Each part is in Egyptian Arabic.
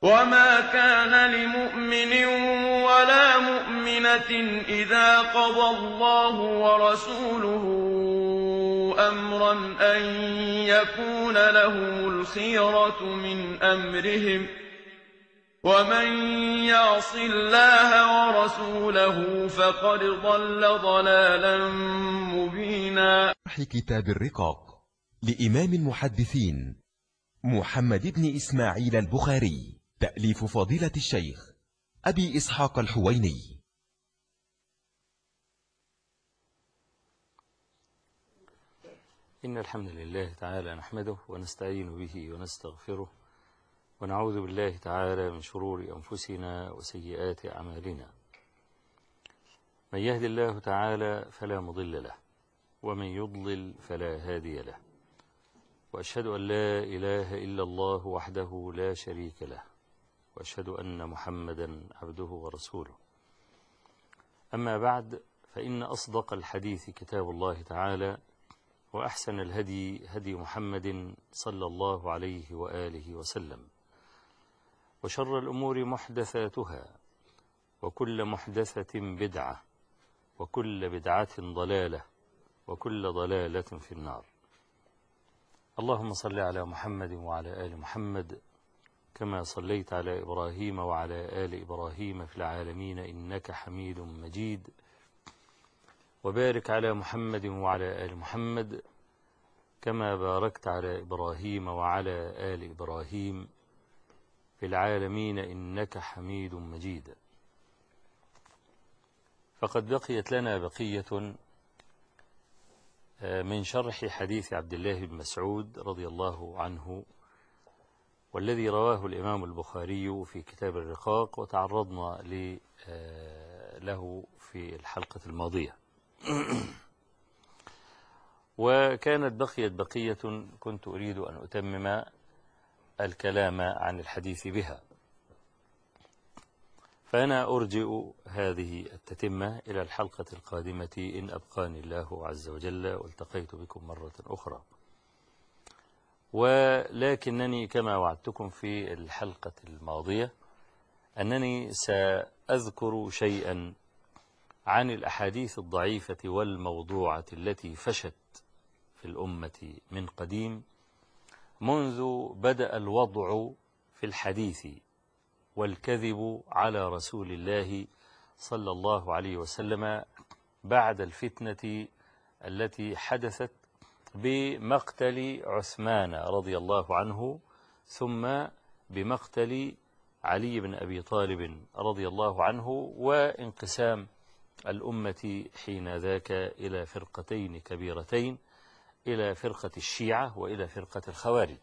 وما كان لمؤمن ولا مؤمنة إذا قضى الله ورسوله أمرا أن يكون لهم الخيرة من أمرهم ومن يعص الله ورسوله فقد ضل ضلالا مبينا كتاب الرقاق لإمام المحدثين محمد بن إسماعيل البخاري تأليف فضيلة الشيخ أبي إسحاق الحويني إن الحمد لله تعالى نحمده ونستعين به ونستغفره ونعوذ بالله تعالى من شرور أنفسنا وسيئات أعمالنا من يهد الله تعالى فلا مضل له ومن يضلل فلا هادي له وأشهد أن لا إله إلا الله وحده لا شريك له وأشهد أن محمدا عبده ورسوله أما بعد فإن أصدق الحديث كتاب الله تعالى وأحسن الهدي هدي محمد صلى الله عليه وآله وسلم وشر الأمور محدثاتها وكل محدثة بدعة وكل بدعة ضلالة وكل ضلالة في النار اللهم صل على محمد وعلى آل محمد كما صليت على إبراهيم وعلى آل إبراهيم في العالمين إنك حميد مجيد وبارك على محمد وعلى آل محمد كما باركت على إبراهيم وعلى آل إبراهيم في العالمين إنك حميد مجيد فقد بقيت لنا بقية من شرح حديث عبد الله بن مسعود رضي الله عنه والذي رواه الإمام البخاري في كتاب الرقاق وتعرضنا له في الحلقة الماضية وكانت بقيت بقية كنت أريد أن أتمم الكلام عن الحديث بها فأنا أرجئ هذه التتمة إلى الحلقة القادمة إن أبقاني الله عز وجل والتقيت بكم مرة أخرى ولكنني كما وعدتكم في الحلقة الماضية أنني سأذكر شيئا عن الأحاديث الضعيفة والموضوعة التي فشت في الأمة من قديم منذ بدأ الوضع في الحديث والكذب على رسول الله صلى الله عليه وسلم بعد الفتنة التي حدثت بمقتل عثمان رضي الله عنه ثم بمقتل علي بن أبي طالب رضي الله عنه وانقسام الأمة حين ذاك إلى فرقتين كبيرتين إلى فرقة الشيعة وإلى فرقة الخوارج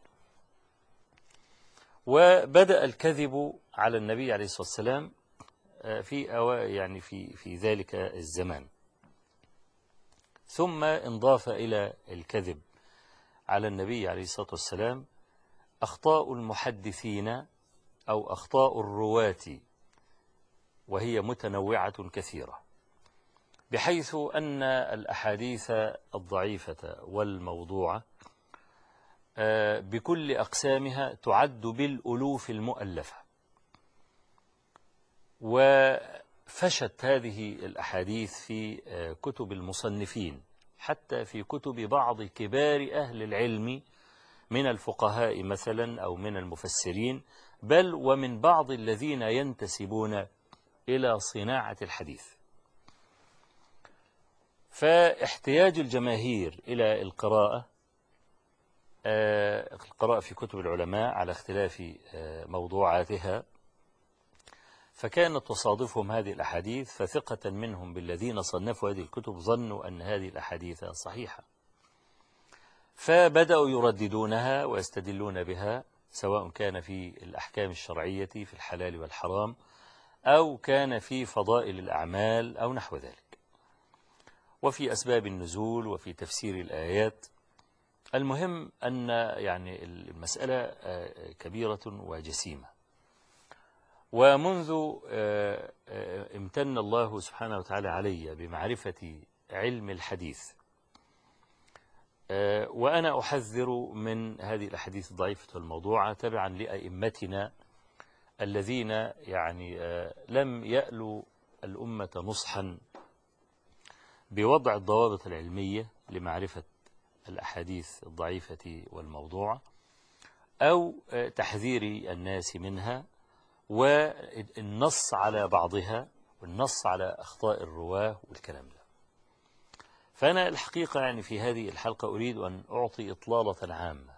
وبدأ الكذب على النبي عليه الصلاة والسلام في أو يعني في في ذلك الزمان ثم انضاف إلى الكذب على النبي عليه الصلاة والسلام أخطاء المحدثين أو أخطاء الرواة وهي متنوعة كثيرة بحيث أن الأحاديث الضعيفة والموضوعة بكل أقسامها تعد بالألوف المؤلفة وفشت هذه الأحاديث في كتب المصنفين حتى في كتب بعض كبار أهل العلم من الفقهاء مثلا أو من المفسرين بل ومن بعض الذين ينتسبون إلى صناعة الحديث فاحتياج الجماهير إلى القراءة القراءة في كتب العلماء على اختلاف موضوعاتها فكانت تصادفهم هذه الأحاديث فثقة منهم بالذين صنفوا هذه الكتب ظنوا أن هذه الأحاديث صحيحة فبدأوا يرددونها ويستدلون بها سواء كان في الأحكام الشرعية في الحلال والحرام أو كان في فضائل الأعمال أو نحو ذلك وفي أسباب النزول وفي تفسير الآيات المهم أن يعني المسألة كبيرة وجسيمة ومنذ امتن الله سبحانه وتعالى علي بمعرفة علم الحديث وأنا أحذر من هذه الأحاديث الضعيفة والموضوعة تبعا لأئمتنا الذين يعني آه، لم يألوا الأمة نصحا بوضع الضوابط العلمية لمعرفة الأحاديث الضعيفة والموضوعة أو آه، تحذير الناس منها والنص على بعضها والنص على أخطاء الرواه والكلام ده فأنا الحقيقة يعني في هذه الحلقة أريد أن أعطي إطلالة عامة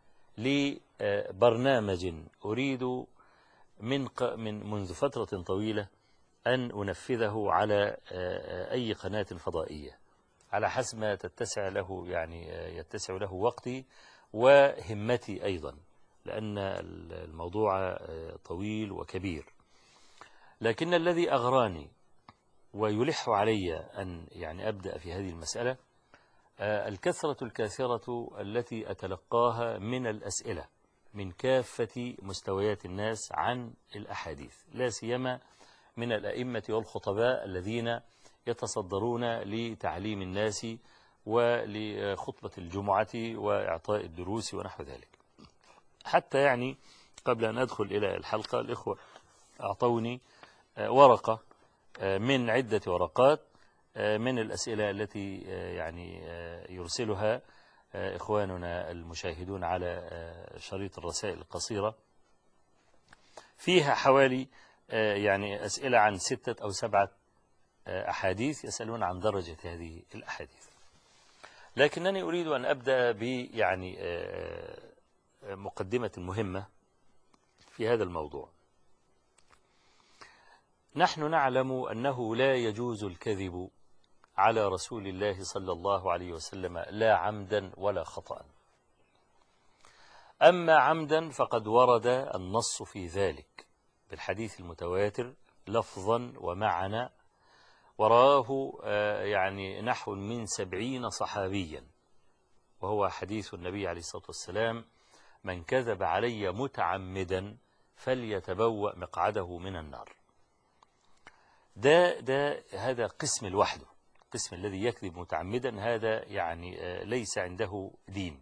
لبرنامج أريد من من منذ فترة طويلة أن أنفذه على أي قناة فضائية على حسب ما تتسع له يعني يتسع له وقتي وهمتي أيضا لأن الموضوع طويل وكبير لكن الذي أغراني ويلح علي أن يعني أبدأ في هذه المسألة الكثرة الكاثرة التي أتلقاها من الأسئلة من كافة مستويات الناس عن الأحاديث لا سيما من الأئمة والخطباء الذين يتصدرون لتعليم الناس ولخطبة الجمعة وإعطاء الدروس ونحو ذلك حتى يعني قبل أن أدخل إلى الحلقة الإخوة أعطوني ورقة من عدة ورقات من الأسئلة التي يعني يرسلها إخواننا المشاهدون على شريط الرسائل القصيرة فيها حوالي يعني أسئلة عن ستة أو سبعة أحاديث يسألون عن درجة هذه الأحاديث لكنني أريد أن أبدأ ب يعني مقدمة مهمة في هذا الموضوع نحن نعلم أنه لا يجوز الكذب على رسول الله صلى الله عليه وسلم لا عمدا ولا خطأ أما عمدا فقد ورد النص في ذلك بالحديث المتواتر لفظا ومعنى وراه يعني نحو من سبعين صحابيا وهو حديث النبي عليه الصلاة والسلام من كذب علي متعمدا فليتبوأ مقعده من النار ده ده هذا قسم لوحده القسم الذي يكذب متعمدا هذا يعني ليس عنده دين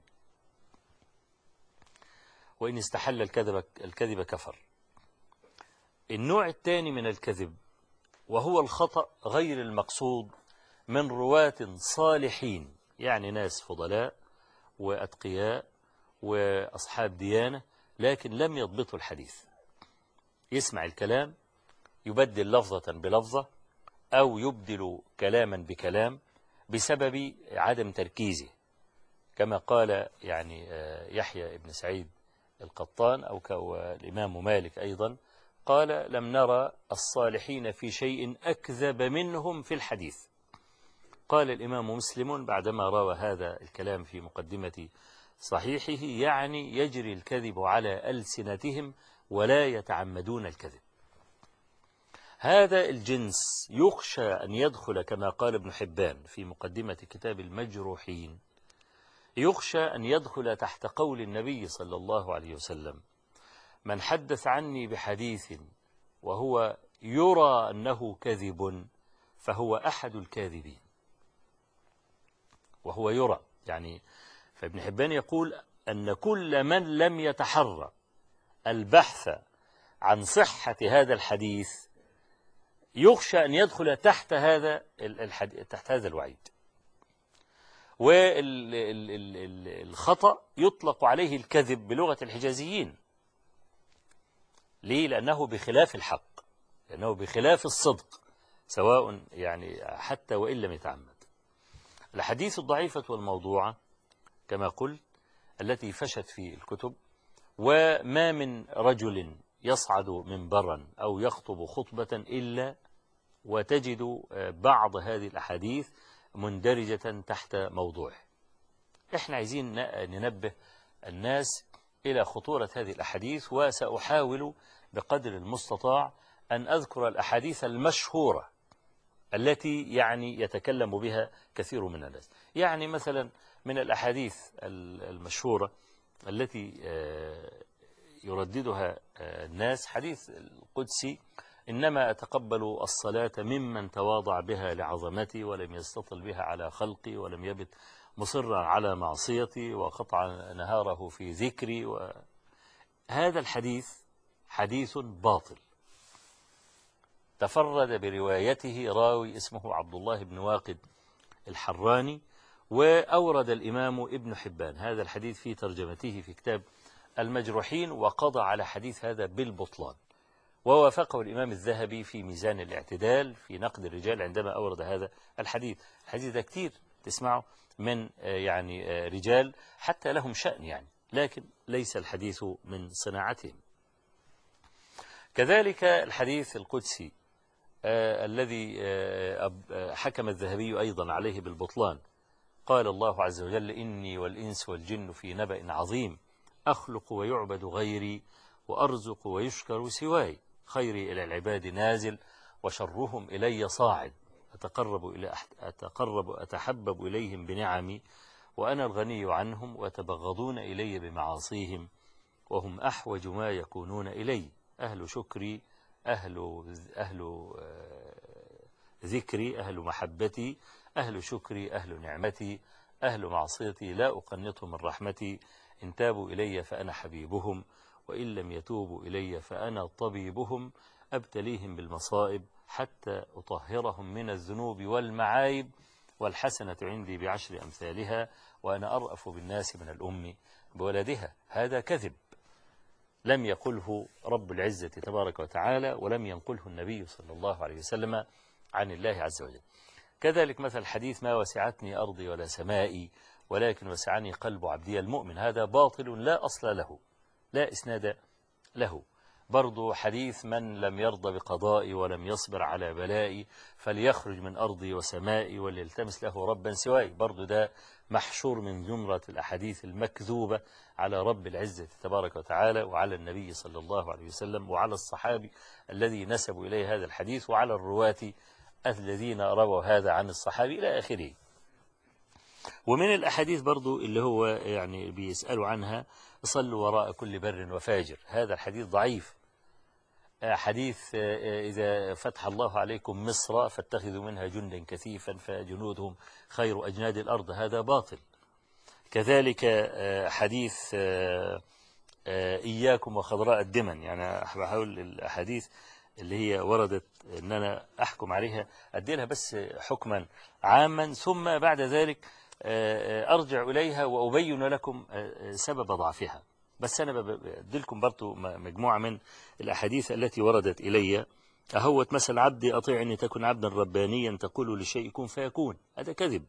وإن استحل الكذب, الكذب كفر النوع الثاني من الكذب وهو الخطأ غير المقصود من رواة صالحين يعني ناس فضلاء وأتقياء وأصحاب ديانة لكن لم يضبطوا الحديث يسمع الكلام يبدل لفظة بلفظة أو يبدل كلاما بكلام بسبب عدم تركيزه كما قال يعني يحيى بن سعيد القطان أو الإمام مالك أيضا قال لم نرى الصالحين في شيء أكذب منهم في الحديث قال الإمام مسلم بعدما روى هذا الكلام في مقدمة صحيحه يعني يجري الكذب على ألسنتهم ولا يتعمدون الكذب هذا الجنس يخشى أن يدخل كما قال ابن حبان في مقدمة كتاب المجروحين يخشى أن يدخل تحت قول النبي صلى الله عليه وسلم من حدث عني بحديث وهو يرى أنه كذب فهو أحد الكاذبين وهو يرى يعني فابن حبان يقول أن كل من لم يتحرى البحث عن صحة هذا الحديث يخشى أن يدخل تحت هذا الحديث تحت هذا الوعيد والخطأ يطلق عليه الكذب بلغة الحجازيين ليه؟ لأنه بخلاف الحق لأنه بخلاف الصدق سواء يعني حتى وإن لم يتعمد الحديث الضعيفة والموضوعة كما قلت التي فشت في الكتب وما من رجل يصعد منبرا أو يخطب خطبة إلا وتجد بعض هذه الأحاديث مندرجة تحت موضوعه احنا عايزين ننبه الناس إلى خطورة هذه الأحاديث وسأحاول بقدر المستطاع أن أذكر الأحاديث المشهورة التي يعني يتكلم بها كثير من الناس يعني مثلا من الأحاديث المشهورة التي يرددها الناس حديث القدسي إنما أتقبل الصلاة ممن تواضع بها لعظمتي ولم يستطل بها على خلقي ولم يبت مصرا على معصيتي وقطع نهاره في ذكري و... هذا الحديث حديث باطل تفرد بروايته راوي اسمه عبد الله بن واقد الحراني وأورد الإمام ابن حبان هذا الحديث في ترجمته في كتاب المجروحين وقضى على حديث هذا بالبطلان ووافقه الإمام الذهبي في ميزان الاعتدال في نقد الرجال عندما أورد هذا الحديث الحديث ده كتير تسمعه من آه، يعني آه، رجال حتى لهم شأن يعني لكن ليس الحديث من صناعتهم كذلك الحديث القدسي آه الذي آه حكم الذهبي أيضا عليه بالبطلان قال الله عز وجل إني والإنس والجن في نبأ عظيم أخلق ويعبد غيري وأرزق ويشكر سواي خيري إلى العباد نازل وشرهم إلي صاعد أتقرب إلى أتقرب أتحبب إليهم بنعمي وأنا الغني عنهم ويتبغضون إلي بمعاصيهم وهم أحوج ما يكونون إلي أهل شكري أهل, أهل ذكري أهل محبتي أهل شكري أهل نعمتي أهل معصيتي لا أقنطهم من رحمتي إن تابوا إلي فأنا حبيبهم وإن لم يتوبوا إلي فأنا طبيبهم أبتليهم بالمصائب حتى أطهرهم من الذنوب والمعايب والحسنة عندي بعشر أمثالها وأنا أرأف بالناس من الأم بولدها هذا كذب لم يقله رب العزة تبارك وتعالى ولم ينقله النبي صلى الله عليه وسلم عن الله عز وجل كذلك مثل حديث ما وسعتني أرضي ولا سمائي ولكن وسعني قلب عبدي المؤمن هذا باطل لا أصل له لا إسناد له برضو حديث من لم يرضى بقضائي ولم يصبر على بلائي فليخرج من أرضي وسمائي وليلتمس له ربا سواي برضو ده محشور من جمرة الأحاديث المكذوبة على رب العزة تبارك وتعالى وعلى النبي صلى الله عليه وسلم وعلى الصحابي الذي نسبوا إليه هذا الحديث وعلى الرواة الذين رووا هذا عن الصحابي إلى آخره ومن الأحاديث برضو اللي هو يعني بيسألوا عنها صلوا وراء كل بر وفاجر هذا الحديث ضعيف حديث إذا فتح الله عليكم مصر فاتخذوا منها جندا كثيفا فجنودهم خير أجناد الأرض هذا باطل كذلك حديث إياكم وخضراء الدمن يعني بحاول الأحاديث اللي هي وردت أن أنا أحكم عليها أدي لها بس حكما عاما ثم بعد ذلك أرجع إليها وأبين لكم سبب ضعفها بس أنا بدي لكم برضو مجموعة من الأحاديث التي وردت إلي أهوت مثل عبدي أطيعني تكن عبدا ربانيا تقول لشيء كن فيكون هذا كذب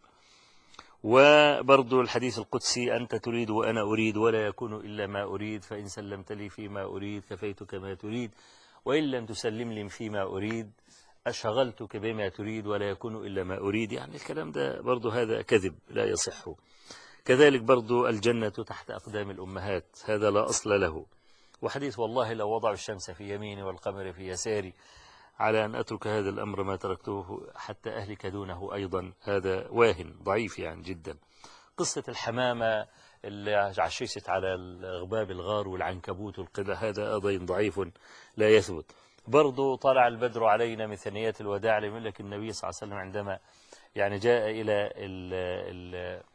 وبرضو الحديث القدسي أنت تريد وأنا أريد ولا يكون إلا ما أريد فإن سلمت لي فيما أريد كفيتك ما تريد وإن لم تسلم لي فيما أريد أشغلتك بما تريد ولا يكون إلا ما أريد يعني الكلام ده برضو هذا كذب لا يصح كذلك برضو الجنة تحت أقدام الأمهات هذا لا أصل له وحديث والله لو وضعوا الشمس في يميني والقمر في يساري على أن أترك هذا الأمر ما تركته حتى أهلك دونه أيضا هذا واهن ضعيف يعني جدا قصة الحمامة اللي عششت على الغباب الغار والعنكبوت والقدة هذا أيضا ضعيف لا يثبت برضو طلع البدر علينا من ثنيات الوداع لملك النبي صلى الله عليه وسلم عندما يعني جاء إلى ال ال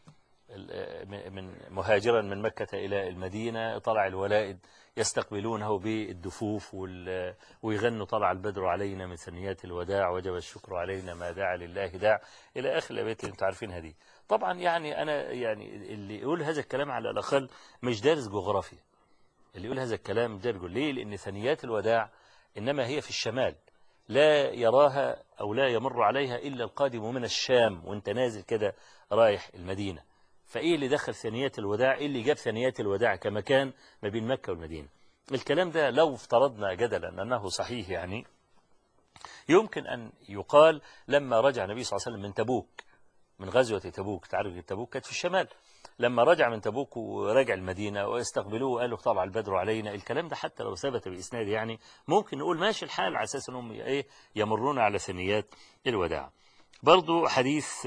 من مهاجرا من مكة إلى المدينة طلع الولائد يستقبلونه بالدفوف ويغنوا طلع البدر علينا من ثنيات الوداع وجب الشكر علينا ما دعا لله داع إلى آخر الأبيات اللي انتم عارفين هذه طبعا يعني أنا يعني اللي يقول هذا الكلام على الأقل مش دارس جغرافيا اللي يقول هذا الكلام دارس ليه لأن ثنيات الوداع إنما هي في الشمال لا يراها أو لا يمر عليها إلا القادم من الشام وانت نازل كده رايح المدينة فإيه اللي دخل ثنيات الوداع إيه اللي جاب ثنيات الوداع كمكان ما بين مكة والمدينة الكلام ده لو افترضنا جدلا أنه صحيح يعني يمكن أن يقال لما رجع النبي صلى الله عليه وسلم من تبوك من غزوة تبوك تعرف تبوك كانت في الشمال لما رجع من تبوك ورجع المدينة واستقبلوه وقالوا طبعا البدر علينا الكلام ده حتى لو ثبت بإسناد يعني ممكن نقول ماشي الحال على أساس أنهم إيه يمرون على ثنيات الوداع برضو حديث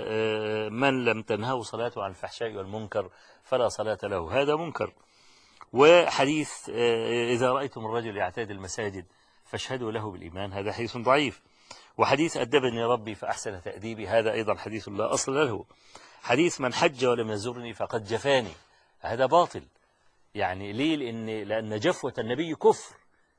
من لم تنهه صلاته عن الفحشاء والمنكر فلا صلاة له هذا منكر وحديث إذا رأيتم الرجل يعتاد المساجد فاشهدوا له بالإيمان هذا حديث ضعيف وحديث أدبني ربي فأحسن تأديبي هذا أيضا حديث لا أصل له حديث من حج ولم يزرني فقد جفاني هذا باطل يعني ليه لأن, لأن جفوة النبي كفر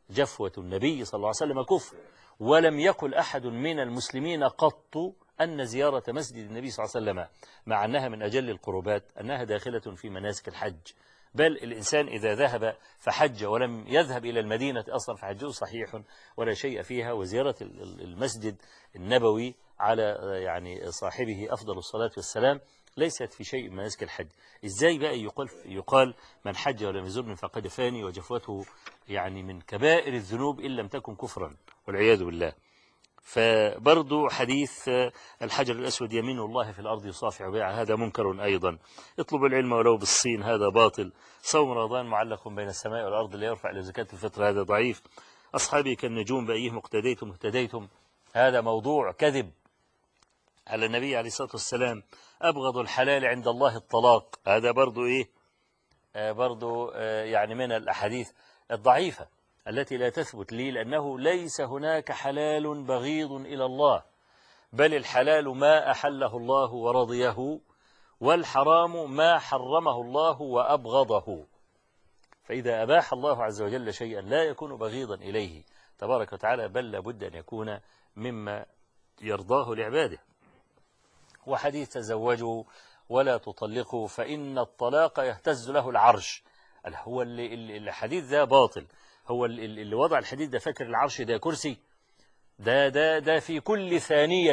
جفوة النبي صلى الله عليه وسلم كفر ولم يقل أحد من المسلمين قط أن زيارة مسجد النبي صلى الله عليه وسلم مع أنها من أجل القربات أنها داخلة في مناسك الحج بل الإنسان إذا ذهب فحج ولم يذهب إلى المدينة أصلا فحجه صحيح ولا شيء فيها وزيارة المسجد النبوي على يعني صاحبه أفضل الصلاة والسلام ليست في شيء من مناسك الحج إزاي بقى يقال, يقال من حج ولم يزرني فقد فاني وجفوته يعني من كبائر الذنوب إن لم تكن كفرا والعياذ بالله فبرضو حديث الحجر الأسود يمين الله في الأرض يصافع بها هذا منكر أيضا اطلب العلم ولو بالصين هذا باطل صوم رمضان معلق بين السماء والأرض لا يرفع إلى زكاة الفطر هذا ضعيف أصحابي كالنجوم بأيهم اقتديتم اهتديتم هذا موضوع كذب على النبي عليه الصلاة والسلام أبغض الحلال عند الله الطلاق هذا برضو إيه آه برضو آه يعني من الأحاديث الضعيفة التي لا تثبت لي لأنه ليس هناك حلال بغيض إلى الله بل الحلال ما أحله الله ورضيه والحرام ما حرمه الله وأبغضه فإذا أباح الله عز وجل شيئا لا يكون بغيضا إليه تبارك وتعالى بل لابد أن يكون مما يرضاه لعباده وحديث تزوجوا ولا تطلقوا فإن الطلاق يهتز له العرش هو الحديث ذا باطل هو اللي وضع الحديث ده فاكر العرش ده كرسي ده ده ده في كل ثانية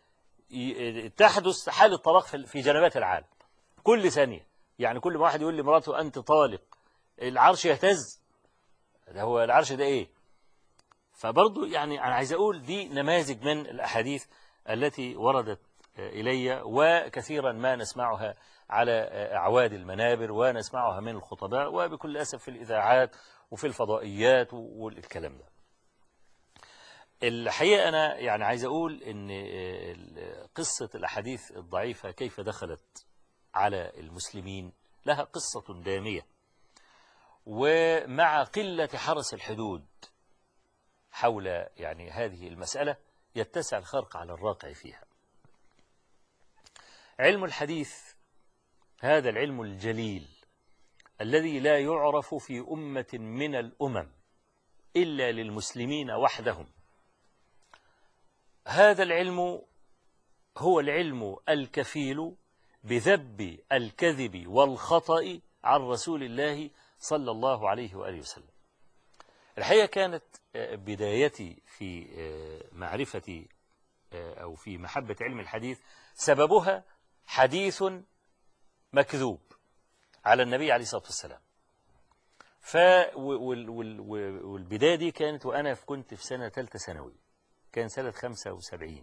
تحدث حالة طلاق في جنبات العالم كل ثانية يعني كل ما واحد يقول لمراته أنت طالق العرش يهتز ده هو العرش ده إيه فبرضه يعني أنا عايز أقول دي نماذج من الأحاديث التي وردت إلي وكثيرا ما نسمعها على أعواد المنابر ونسمعها من الخطباء وبكل أسف في الإذاعات وفي الفضائيات والكلام ده الحقيقة أنا يعني عايز أقول أن قصة الأحاديث الضعيفة كيف دخلت على المسلمين لها قصة دامية ومع قلة حرس الحدود حول يعني هذه المسألة يتسع الخرق على الراقع فيها علم الحديث هذا العلم الجليل الذي لا يعرف في أمة من الأمم إلا للمسلمين وحدهم هذا العلم هو العلم الكفيل بذب الكذب والخطأ عن رسول الله صلى الله عليه وآله وسلم الحقيقة كانت بدايتي في معرفة أو في محبة علم الحديث سببها حديث مكذوب على النبي عليه الصلاة والسلام ف والبداية دي كانت وأنا كنت في سنة ثالثة ثانوي كان سنة 75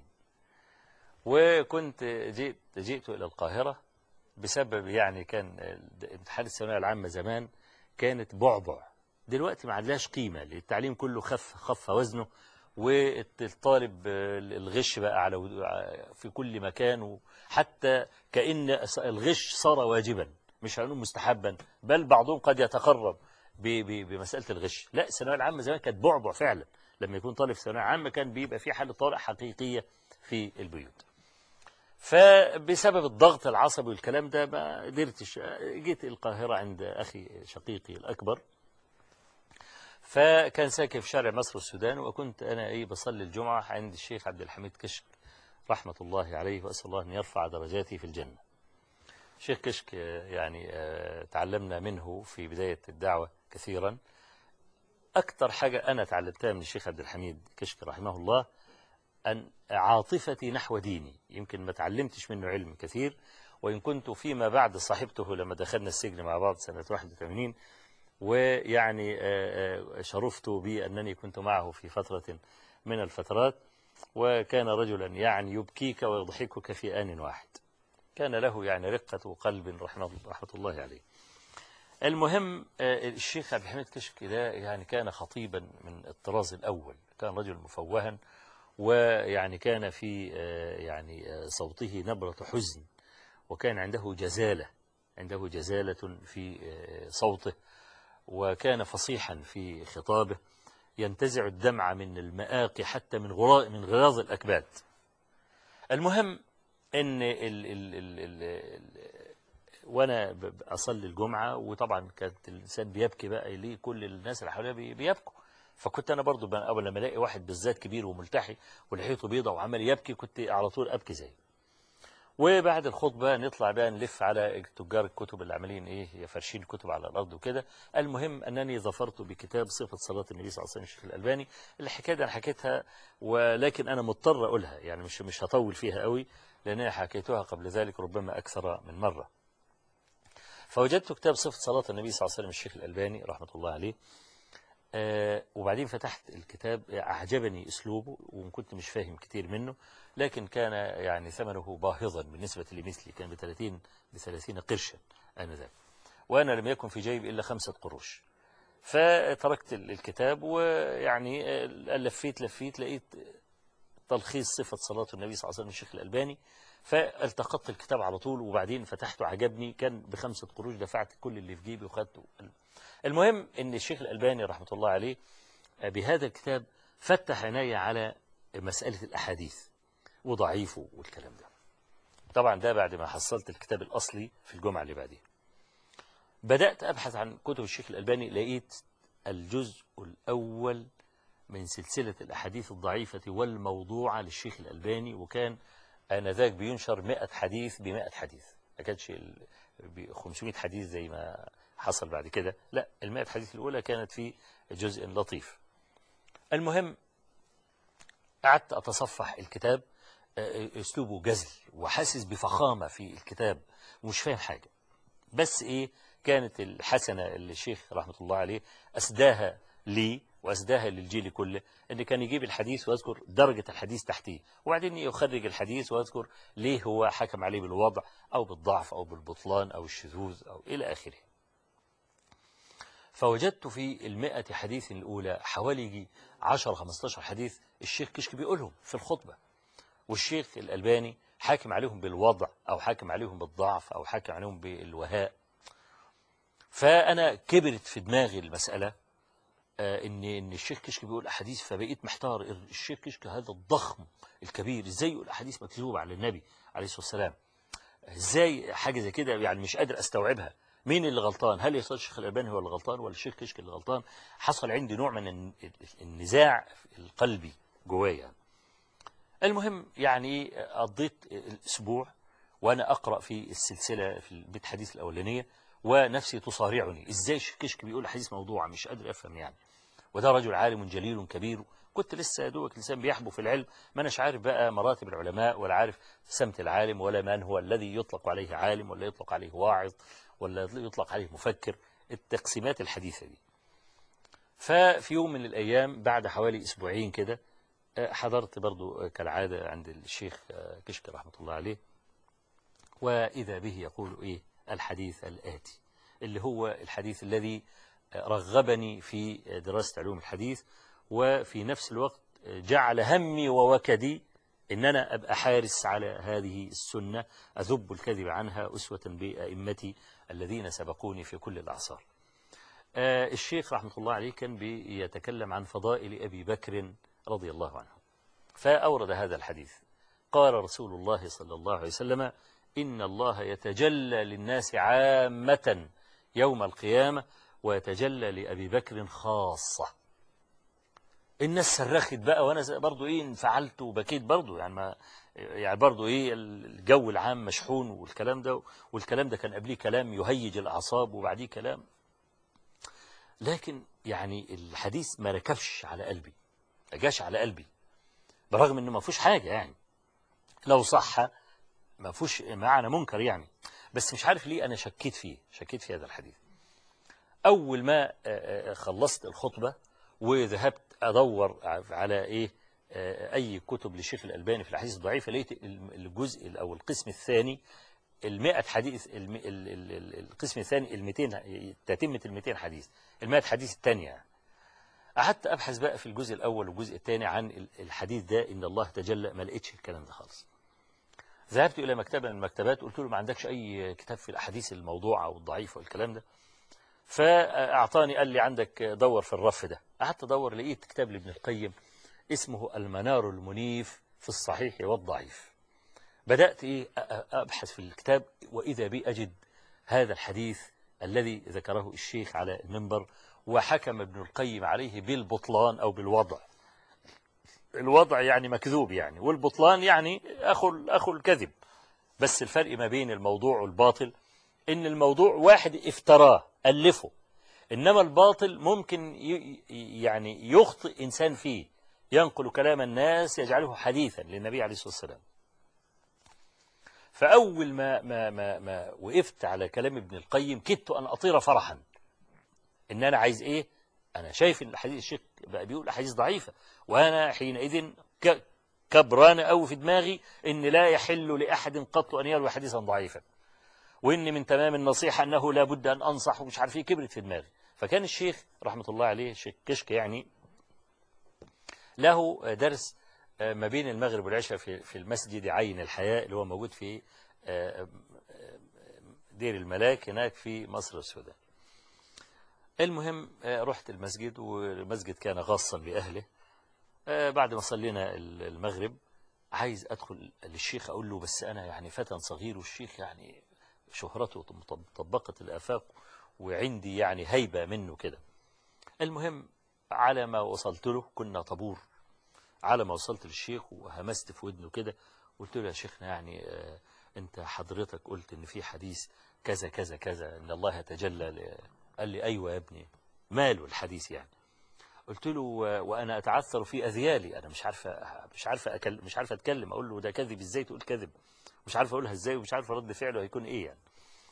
وكنت جئت جئت إلى القاهرة بسبب يعني كان امتحان الثانوية العامة زمان كانت بعبع دلوقتي ما عندهاش قيمة التعليم كله خف خف وزنه والطالب الغش بقى على في كل مكان حتى كأن الغش صار واجبا مش هنقول مستحبا بل بعضهم قد يتقرب بمسألة الغش لا الثانوية العامة زمان كانت بعبع فعلا لما يكون طالب في ثانوية عامة كان بيبقى في حالة طارئ حقيقية في البيوت فبسبب الضغط العصبي والكلام ده ما قدرتش جيت القاهرة عند أخي شقيقي الأكبر فكان ساكن في شارع مصر والسودان وكنت أنا إيه بصلي الجمعة عند الشيخ عبد الحميد كشك رحمة الله عليه وأسأل الله أن يرفع درجاتي في الجنة شيخ كشك يعني تعلمنا منه في بداية الدعوة كثيرا أكثر حاجة أنا تعلمتها من الشيخ عبد الحميد كشك رحمه الله أن عاطفتي نحو ديني يمكن ما تعلمتش منه علم كثير وإن كنت فيما بعد صاحبته لما دخلنا السجن مع بعض سنة 81 ويعني شرفت بأنني كنت معه في فترة من الفترات وكان رجلا يعني يبكيك ويضحكك في آن واحد كان له يعني رقة قلب رحمة, رحمة الله عليه المهم الشيخ عبد الحميد كشك ده يعني كان خطيبا من الطراز الأول كان رجل مفوها ويعني كان في يعني صوته نبرة حزن وكان عنده جزالة عنده جزالة في صوته وكان فصيحا في خطابه ينتزع الدمع من المآقي حتى من غراء من غراض الأكباد المهم ان ال ال ال ال ال وانا اصلي الجمعه وطبعا كانت الانسان بيبكي بقى ليه كل الناس اللي حواليه بيبكوا فكنت أنا برضو بقى أول لما ألاقي واحد بالذات كبير وملتحي ولحيته بيضة وعمال يبكي كنت على طول أبكي زيه وبعد الخطبة نطلع بقى نلف على تجار الكتب اللي عاملين ايه يفرشين الكتب على الارض وكده المهم انني ظفرت بكتاب صفة صلاة النبي صلى الله عليه وسلم الشيخ الالباني الحكاية دي انا حكيتها ولكن انا مضطر اقولها يعني مش مش هطول فيها قوي لان انا حكيتها قبل ذلك ربما اكثر من مرة فوجدت كتاب صفة صلاة النبي صلى الله عليه وسلم الشيخ الالباني رحمة الله عليه آه وبعدين فتحت الكتاب أعجبني أسلوبه وكنت مش فاهم كتير منه لكن كان يعني ثمنه باهظا بالنسبة لمثلي كان ب 30 ب 30 قرشا آنذاك وأنا لم يكن في جيبي إلا خمسة قروش فتركت الكتاب ويعني لفيت لفيت لقيت تلخيص صفة صلاة النبي صلى الله عليه وسلم الشيخ الألباني فالتقطت الكتاب على طول وبعدين فتحته عجبني كان بخمسة قروش دفعت كل اللي في جيبي وخدته المهم ان الشيخ الألباني رحمة الله عليه بهذا الكتاب فتح عناية على مسألة الأحاديث وضعيفه والكلام ده طبعا ده بعد ما حصلت الكتاب الأصلي في الجمعة اللي بعدين بدأت أبحث عن كتب الشيخ الألباني لقيت الجزء الأول من سلسلة الأحاديث الضعيفة والموضوعة للشيخ الألباني وكان آنذاك بينشر 100 حديث ب 100 حديث ما كانش ب 500 حديث زي ما حصل بعد كده لا المائة حديث الأولى كانت في جزء لطيف المهم قعدت أتصفح الكتاب أسلوبه جزل وحاسس بفخامة في الكتاب ومش فاهم حاجة بس إيه كانت الحسنة اللي الشيخ رحمة الله عليه أسداها لي وأسداها للجيل كله أن كان يجيب الحديث ويذكر درجة الحديث تحتيه وبعدين يخرج الحديث ويذكر ليه هو حكم عليه بالوضع أو بالضعف أو بالبطلان أو الشذوذ أو إلى آخره فوجدت في المئة حديث الأولى حوالي 10-15 حديث الشيخ كشك بيقولهم في الخطبة والشيخ الألباني حاكم عليهم بالوضع أو حاكم عليهم بالضعف أو حاكم عليهم بالوهاء فأنا كبرت في دماغي المسألة آه إن إن الشيخ كشك بيقول أحاديث فبقيت محتار الشيخ كشك هذا الضخم الكبير إزاي يقول أحاديث مكذوبة على النبي عليه الصلاة والسلام إزاي حاجة زي كده يعني مش قادر أستوعبها مين اللي غلطان هل يصير الشيخ الألباني هو اللي غلطان ولا الشيخ كشك اللي غلطان حصل عندي نوع من النزاع القلبي جوايا المهم يعني قضيت الأسبوع وأنا أقرأ في السلسلة في البيت حديث الأولانية ونفسي تصارعني إزاي الشيخ كشك بيقول حديث موضوع مش قادر أفهم يعني وده رجل عالم جليل كبير كنت لسه دوك لسان بيحبو في العلم ما أناش عارف بقى مراتب العلماء ولا عارف سمت العالم ولا من هو الذي يطلق عليه عالم ولا يطلق عليه واعظ ولا يطلق عليه مفكر التقسيمات الحديثة دي ففي يوم من الأيام بعد حوالي أسبوعين كده حضرت برضو كالعادة عند الشيخ كشك رحمة الله عليه وإذا به يقول إيه الحديث الآتي اللي هو الحديث الذي رغبني في دراسة علوم الحديث وفي نفس الوقت جعل همي ووكدي إن أنا أبقى حارس على هذه السنة أذب الكذب عنها أسوة بأئمتي الذين سبقوني في كل الأعصار آه الشيخ رحمة الله عليه كان بيتكلم عن فضائل أبي بكر رضي الله عنه فأورد هذا الحديث قال رسول الله صلى الله عليه وسلم إن الله يتجلى للناس عامة يوم القيامة ويتجلى لأبي بكر خاصة الناس صرخت بقى وانا برضو ايه انفعلت وبكيت برضو يعني ما يعني برضو ايه الجو العام مشحون والكلام ده والكلام ده كان قبليه كلام يهيج الاعصاب وبعديه كلام لكن يعني الحديث ما ركبش على قلبي ما جاش على قلبي برغم انه ما فيهوش حاجه يعني لو صح ما فيهوش معنى منكر يعني بس مش عارف ليه انا شكيت فيه شكيت في هذا الحديث اول ما خلصت الخطبه وذهبت أدور على إيه أي كتب للشيخ الألباني في الأحاديث الضعيفة لقيت الجزء أو القسم الثاني المائة حديث القسم الثاني المئتين تتمة المئتين حديث المائة حديث الثانية قعدت أبحث بقى في الجزء الأول والجزء الثاني عن الحديث ده إن الله تجلى ما لقيتش الكلام ده خالص ذهبت إلى مكتبة من المكتبات قلت له ما عندكش أي كتاب في الأحاديث الموضوعة أو الضعيفة والكلام ده فأعطاني قال لي عندك دور في الرف ده قعدت أدور لقيت كتاب لابن القيم اسمه المنار المنيف في الصحيح والضعيف بدأت إيه أبحث في الكتاب وإذا بي أجد هذا الحديث الذي ذكره الشيخ على المنبر وحكم ابن القيم عليه بالبطلان أو بالوضع الوضع يعني مكذوب يعني والبطلان يعني أخو, أخو الكذب بس الفرق ما بين الموضوع والباطل إن الموضوع واحد افتراه ألفه إنما الباطل ممكن يعني يخطئ إنسان فيه ينقل كلام الناس يجعله حديثا للنبي عليه الصلاة والسلام فأول ما, ما, ما, ما وقفت على كلام ابن القيم كدت أن أطير فرحا إن أنا عايز إيه أنا شايف إن الحديث الشيخ بقى بيقول أحاديث ضعيفة وأنا حينئذ كبران أو في دماغي إن لا يحل لأحد قط أن يروي حديثا ضعيفا وإن من تمام النصيحة أنه لا بد أن أنصح ومش عارف إيه كبرت في دماغي فكان الشيخ رحمة الله عليه الشيخ كشك يعني له درس ما بين المغرب والعشاء في في المسجد عين الحياة اللي هو موجود في دير الملاك هناك في مصر والسودان المهم رحت المسجد والمسجد كان غاصا بأهله بعد ما صلينا المغرب عايز أدخل للشيخ أقول له بس أنا يعني فتى صغير والشيخ يعني شهرته طبقت الآفاق وعندي يعني هيبة منه كده المهم على ما وصلت له كنا طابور على ما وصلت للشيخ وهمست في ودنه كده قلت له يا شيخنا يعني آه انت حضرتك قلت ان في حديث كذا كذا كذا ان الله يتجلى قال لي ايوه يا ابني ماله الحديث يعني قلت له وانا اتعثر في اذيالي انا مش عارفه مش عارفه أكل مش عارفه اتكلم اقول له ده كذب ازاي تقول كذب مش عارفه اقولها ازاي ومش عارفه رد فعله هيكون ايه يعني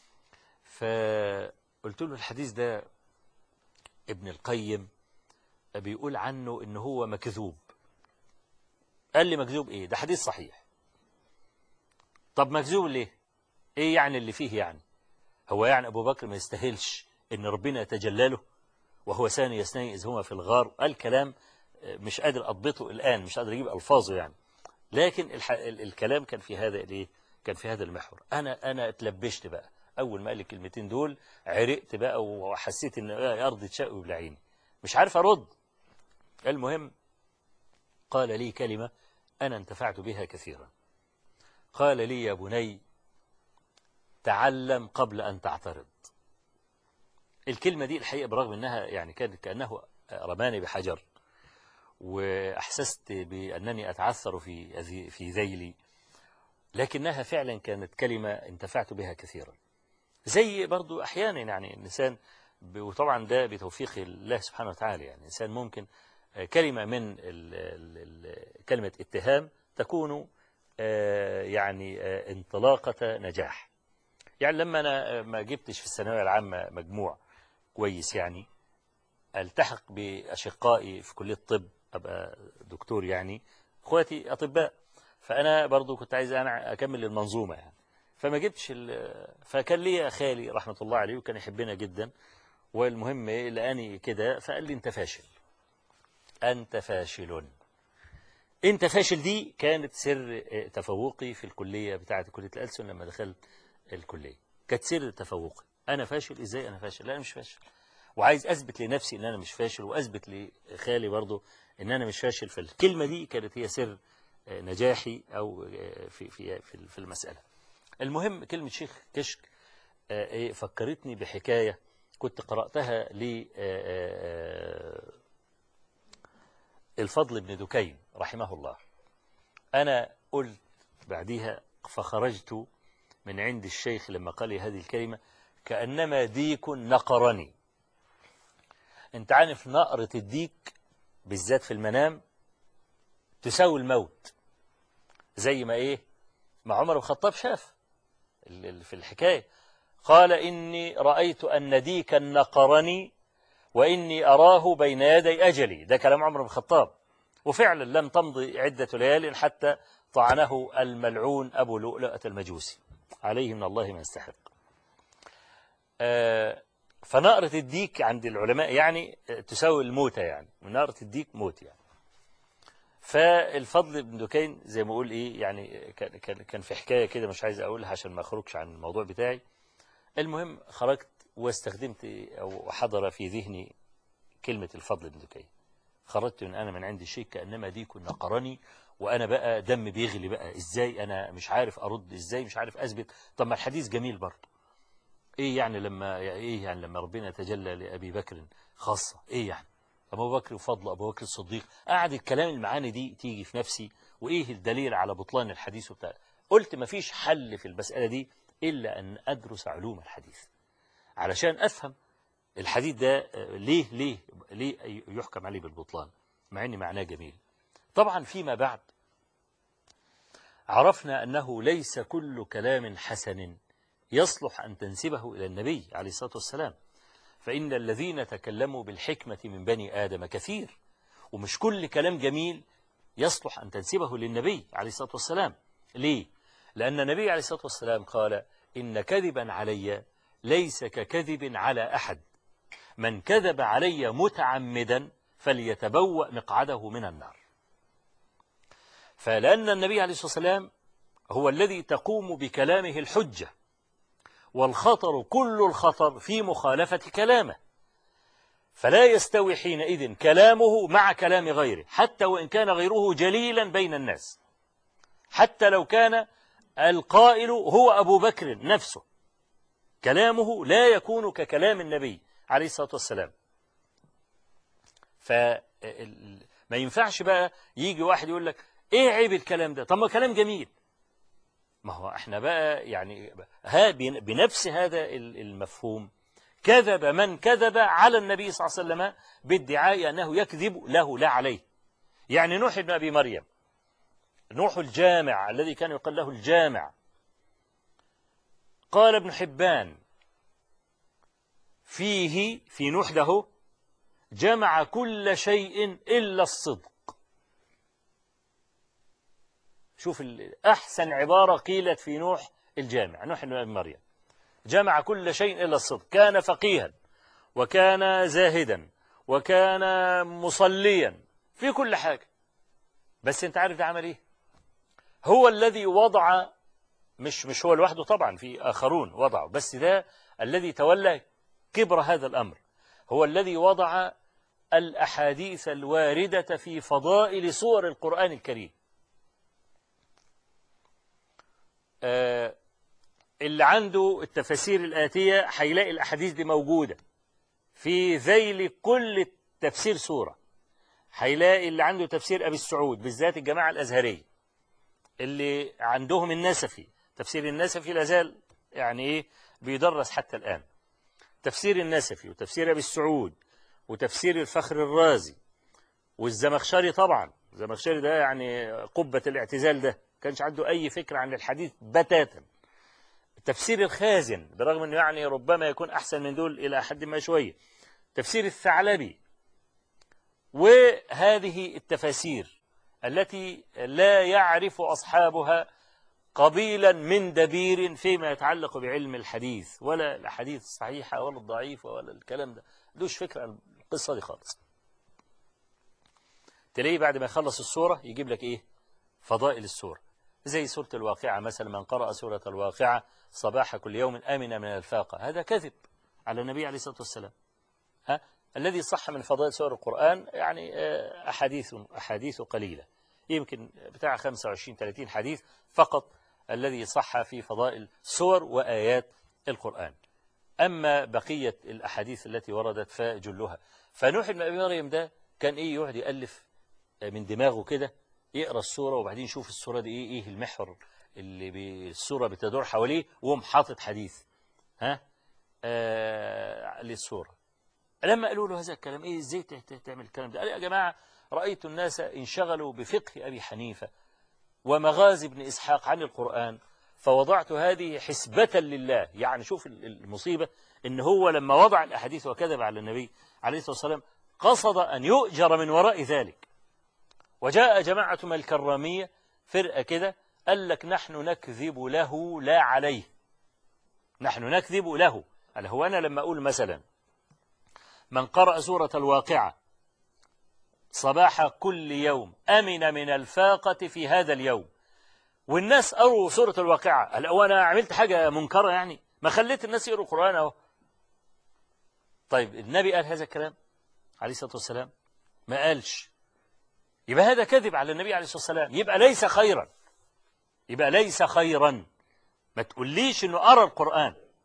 فقلت له الحديث ده ابن القيم بيقول عنه ان هو مكذوب قال لي مكذوب ايه ده حديث صحيح طب مكذوب ليه ايه يعني اللي فيه يعني هو يعني ابو بكر ما يستاهلش ان ربنا يتجلى له وهو ثاني يسني اذ هما في الغار قال كلام مش قادر اضبطه الان مش قادر اجيب الفاظه يعني لكن الح... الكلام كان في هذا الايه كان في هذا المحور انا انا اتلبشت بقى اول ما قال لي الكلمتين دول عرقت بقى وحسيت ان ارض تشق بالعين مش عارف ارد المهم قال لي كلمه انا انتفعت بها كثيرا قال لي يا بني تعلم قبل أن تعترض الكلمة دي الحقيقة برغم أنها يعني كانت كأنه رماني بحجر وأحسست بأنني أتعثر في في ذيلي لكنها فعلا كانت كلمة انتفعت بها كثيرا زي برضو أحيانا يعني الإنسان وطبعا ده بتوفيق الله سبحانه وتعالى يعني الإنسان ممكن كلمة من ال ال كلمة اتهام تكون يعني انطلاقة نجاح يعني لما أنا ما جبتش في الثانوية العامة مجموع كويس يعني التحق بأشقائي في كلية الطب أبقى دكتور يعني أخواتي أطباء فأنا برضو كنت عايز أنا أكمل المنظومة يعني فما جبتش فكان لي خالي رحمة الله عليه وكان يحبنا جدا والمهم لقاني كده فقال لي أنت فاشل أنت فاشل أنت فاشل دي كانت سر تفوقي في الكلية بتاعة كلية الألسن لما دخلت الكلية كانت سر تفوقي أنا فاشل إزاي أنا فاشل لا أنا مش فاشل وعايز أثبت لنفسي إن أنا مش فاشل وأثبت لخالي برضه إن أنا مش فاشل فالكلمة دي كانت هي سر نجاحي أو في في في المسألة المهم كلمة شيخ كشك فكرتني بحكاية كنت قرأتها ل الفضل بن دكين رحمه الله أنا قلت بعديها فخرجت من عند الشيخ لما قال لي هذه الكلمة كأنما ديك نقرني انت عارف نقرة الديك بالذات في المنام تساوي الموت زي ما ايه ما عمر بن الخطاب شاف في الحكاية قال إني رأيت أن ديكا نقرني وإني أراه بين يدي أجلي ده كلام عمر بن الخطاب وفعلا لم تمضي عدة ليال حتى طعنه الملعون أبو لؤلؤة المجوسي عليه من الله ما يستحق آه فنقرة الديك عند العلماء يعني تساوي الموتة يعني ونقرة الديك موت يعني فالفضل بن دكين زي ما أقول إيه يعني كان, كان في حكاية كده مش عايز أقولها عشان ما أخرجش عن الموضوع بتاعي المهم خرجت واستخدمت أو حضر في ذهني كلمة الفضل بن دكين خرجت من أنا من عند الشيخ كأنما ديك نقرني وأنا بقى دم بيغلي بقى إزاي أنا مش عارف أرد إزاي مش عارف أثبت طب ما الحديث جميل برضه ايه يعني لما ايه يعني لما ربنا تجلى لأبي بكر خاصة ايه يعني أبو بكر وفضل أبو بكر الصديق قاعد الكلام المعاني دي تيجي في نفسي وإيه الدليل على بطلان الحديث وبتاع قلت ما فيش حل في المسألة دي إلا أن أدرس علوم الحديث علشان أفهم الحديث ده آه، ليه ليه ليه يحكم عليه بالبطلان مع أن معناه جميل طبعا فيما بعد عرفنا أنه ليس كل كلام حسن يصلح أن تنسبه إلى النبي عليه الصلاة والسلام فإن الذين تكلموا بالحكمة من بني آدم كثير ومش كل كلام جميل يصلح أن تنسبه للنبي عليه الصلاة والسلام ليه؟ لأن النبي عليه الصلاة والسلام قال إن كذبا علي ليس ككذب على أحد من كذب علي متعمدا فليتبوأ مقعده من النار فلأن النبي عليه الصلاة والسلام هو الذي تقوم بكلامه الحجة والخطر كل الخطر في مخالفة كلامه فلا يستوي حينئذ كلامه مع كلام غيره حتى وإن كان غيره جليلا بين الناس حتى لو كان القائل هو أبو بكر نفسه كلامه لا يكون ككلام النبي عليه الصلاة والسلام فما ينفعش بقى يجي واحد يقول لك ايه عيب الكلام ده طب ما كلام جميل ما هو احنا بقى يعني ها بنفس هذا المفهوم كذب من كذب على النبي صلى الله عليه وسلم بادعاء أنه يكذب له لا عليه يعني نوح بن أبي مريم نوح الجامع الذي كان يقال له الجامع قال ابن حبان فيه في نوح ده جمع كل شيء إلا الصدق شوف أحسن عبارة قيلت في نوح الجامع نوح بن مريم جمع كل شيء إلا الصدق كان فقيها وكان زاهدا وكان مصليا في كل حاجة بس انت عارف ده عمل ايه هو الذي وضع مش مش هو لوحده طبعا في آخرون وضعوا بس ده الذي تولى كبر هذا الأمر هو الذي وضع الأحاديث الواردة في فضائل صور القرآن الكريم آه، اللي عنده التفاسير الآتية هيلاقي الأحاديث دي موجودة في ذيل كل تفسير سورة هيلاقي اللي عنده تفسير أبي السعود بالذات الجماعة الأزهرية اللي عندهم النسفي تفسير النسفي لازال يعني إيه بيدرس حتى الآن تفسير النسفي وتفسير أبي السعود وتفسير الفخر الرازي والزمخشري طبعا الزمخشري ده يعني قبة الاعتزال ده كانش عنده أي فكرة عن الحديث بتاتا تفسير الخازن برغم أنه يعني ربما يكون أحسن من دول إلى حد ما شوية تفسير الثعلبي وهذه التفاسير التي لا يعرف أصحابها قبيلا من دبير فيما يتعلق بعلم الحديث ولا الحديث الصحيحة ولا الضعيفة ولا الكلام ده دوش فكرة عن القصة دي خالص تلاقيه بعد ما يخلص الصورة يجيب لك إيه فضائل السورة زي سورة الواقعة مثلا من قرأ سورة الواقعة صباح كل يوم أمن من الفاقة هذا كذب على النبي عليه الصلاة والسلام ها؟ الذي صح من فضائل سور القرآن يعني آه، أحاديث أحاديث قليلة يمكن بتاع 25 30 حديث فقط الذي صح في فضائل سور وآيات القرآن أما بقية الأحاديث التي وردت فجلها فنوح بن أبي مريم ده كان إيه يقعد يألف من دماغه كده يقرأ السورة وبعدين يشوف السورة دي إيه إيه المحور اللي بالسورة بتدور حواليه وهم حاطط حديث ها آه للسورة لما قالوا له هذا الكلام إيه إزاي تعمل الكلام ده قال يا جماعة رأيت الناس انشغلوا بفقه أبي حنيفة ومغازي ابن إسحاق عن القرآن فوضعت هذه حسبة لله يعني شوف المصيبة إن هو لما وضع الأحاديث وكذب على النبي عليه الصلاة والسلام قصد أن يؤجر من وراء ذلك وجاء جماعة من الكرامية فرقة كده قال لك نحن نكذب له لا عليه نحن نكذب له قال هو أنا لما أقول مثلا من قرأ سورة الواقعة صباح كل يوم أمن من الفاقة في هذا اليوم والناس قروا سورة الواقعة قال هو أنا عملت حاجة منكرة يعني ما خليت الناس يقروا القرآن أهو طيب النبي قال هذا الكلام عليه الصلاة والسلام ما قالش يبقى هذا كذب على النبي عليه الصلاة والسلام يبقى ليس خيرا يبقى ليس خيرا ما تقوليش انه أرى القرآن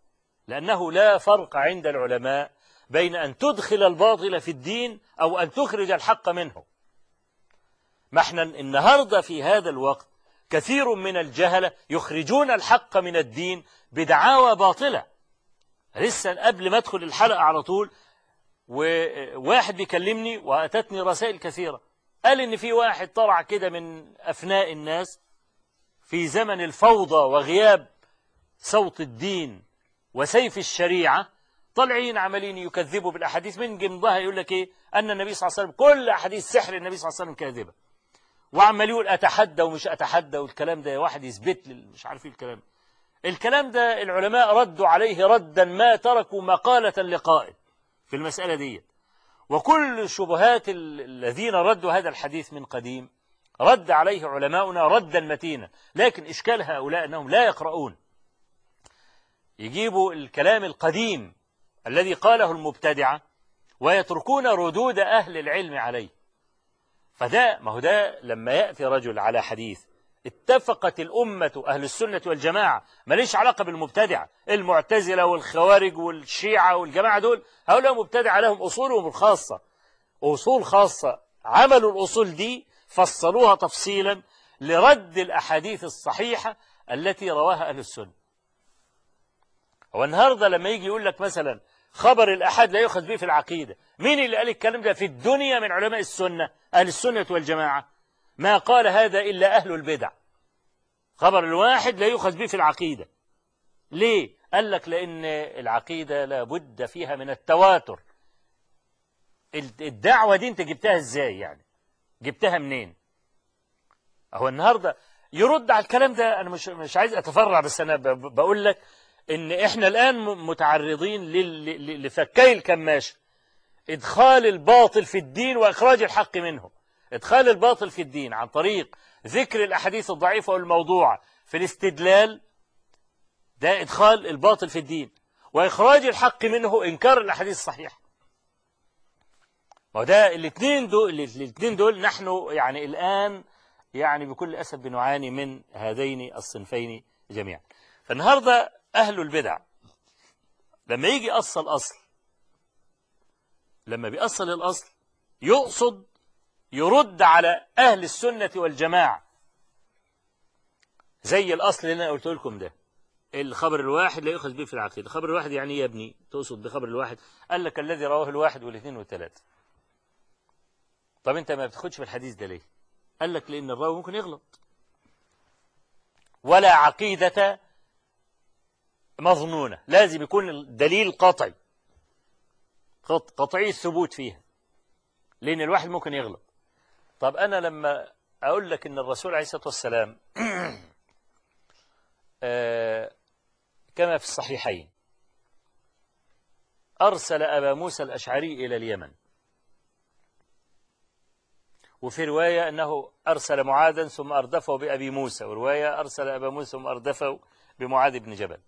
لأنه لا فرق عند العلماء بين أن تدخل الباطل في الدين أو أن تخرج الحق منه ما احنا النهاردة في هذا الوقت كثير من الجهلة يخرجون الحق من الدين بدعاوى باطلة لسه قبل ما ادخل الحلقة على طول وواحد بيكلمني وأتتني رسائل كثيرة قال إن في واحد طلع كده من أفناء الناس في زمن الفوضى وغياب صوت الدين وسيف الشريعة طالعين عمالين يكذبوا بالأحاديث من جنبها يقول لك إيه أن النبي صلى الله عليه وسلم كل أحاديث سحر النبي صلى الله عليه وسلم كاذبة وعمال يقول أتحدى ومش أتحدى والكلام ده واحد يثبت لي مش عارف ايه الكلام الكلام ده العلماء ردوا عليه ردا ما تركوا مقالة لقائل في المسألة دي وكل الشبهات الذين ردوا هذا الحديث من قديم رد عليه علماؤنا ردا متينا لكن إشكال هؤلاء أنهم لا يقرؤون يجيبوا الكلام القديم الذي قاله المبتدعة ويتركون ردود أهل العلم عليه فده ما هو ده لما يأتي رجل على حديث اتفقت الأمة أهل السنة والجماعة ماليش علاقة بالمبتدعة المعتزلة والخوارج والشيعة والجماعة دول هؤلاء مبتدعة لهم أصولهم الخاصة أصول خاصة عملوا الأصول دي فصلوها تفصيلا لرد الأحاديث الصحيحة التي رواها أهل السنة والنهاردة لما يجي يقول لك مثلا خبر الأحد لا يؤخذ به في العقيدة مين اللي قال الكلام ده في الدنيا من علماء السنة أهل السنة والجماعة ما قال هذا إلا أهل البدع خبر الواحد لا يؤخذ به في العقيدة ليه؟ قال لك لأن العقيدة لابد فيها من التواتر الدعوة دي انت جبتها ازاي يعني جبتها منين هو النهاردة يرد على الكلام ده أنا مش, مش عايز أتفرع بس أنا بقول لك إن إحنا الآن متعرضين لفكي الكماشة إدخال الباطل في الدين وإخراج الحق منه إدخال الباطل في الدين عن طريق ذكر الأحاديث الضعيفة والموضوعة في الاستدلال ده إدخال الباطل في الدين وإخراج الحق منه إنكار الأحاديث الصحيحة وده الاثنين دول الاثنين دول نحن يعني الآن يعني بكل أسف بنعاني من هذين الصنفين جميعا فالنهاردة أهل البدع لما يجي أصل أصل لما بيأصل الأصل يقصد يرد على أهل السنة والجماعة زي الأصل اللي أنا قلت لكم ده الخبر الواحد لا يؤخذ به في العقيدة الخبر الواحد يعني إيه يا ابني تقصد بخبر الواحد قال لك الذي رواه الواحد والاثنين والثلاثة طب أنت ما بتاخدش في الحديث ده ليه قال لك لأن الراوي ممكن يغلط ولا عقيدة مظنونة لازم يكون الدليل قطعي قطعي الثبوت فيها لأن الواحد ممكن يغلط طب أنا لما أقول لك أن الرسول عليه الصلاة والسلام كما في الصحيحين أرسل أبا موسى الأشعري إلى اليمن وفي رواية أنه أرسل معاذا ثم أردفه بأبي موسى ورواية أرسل أبا موسى ثم أردفه بمعاذ بن جبل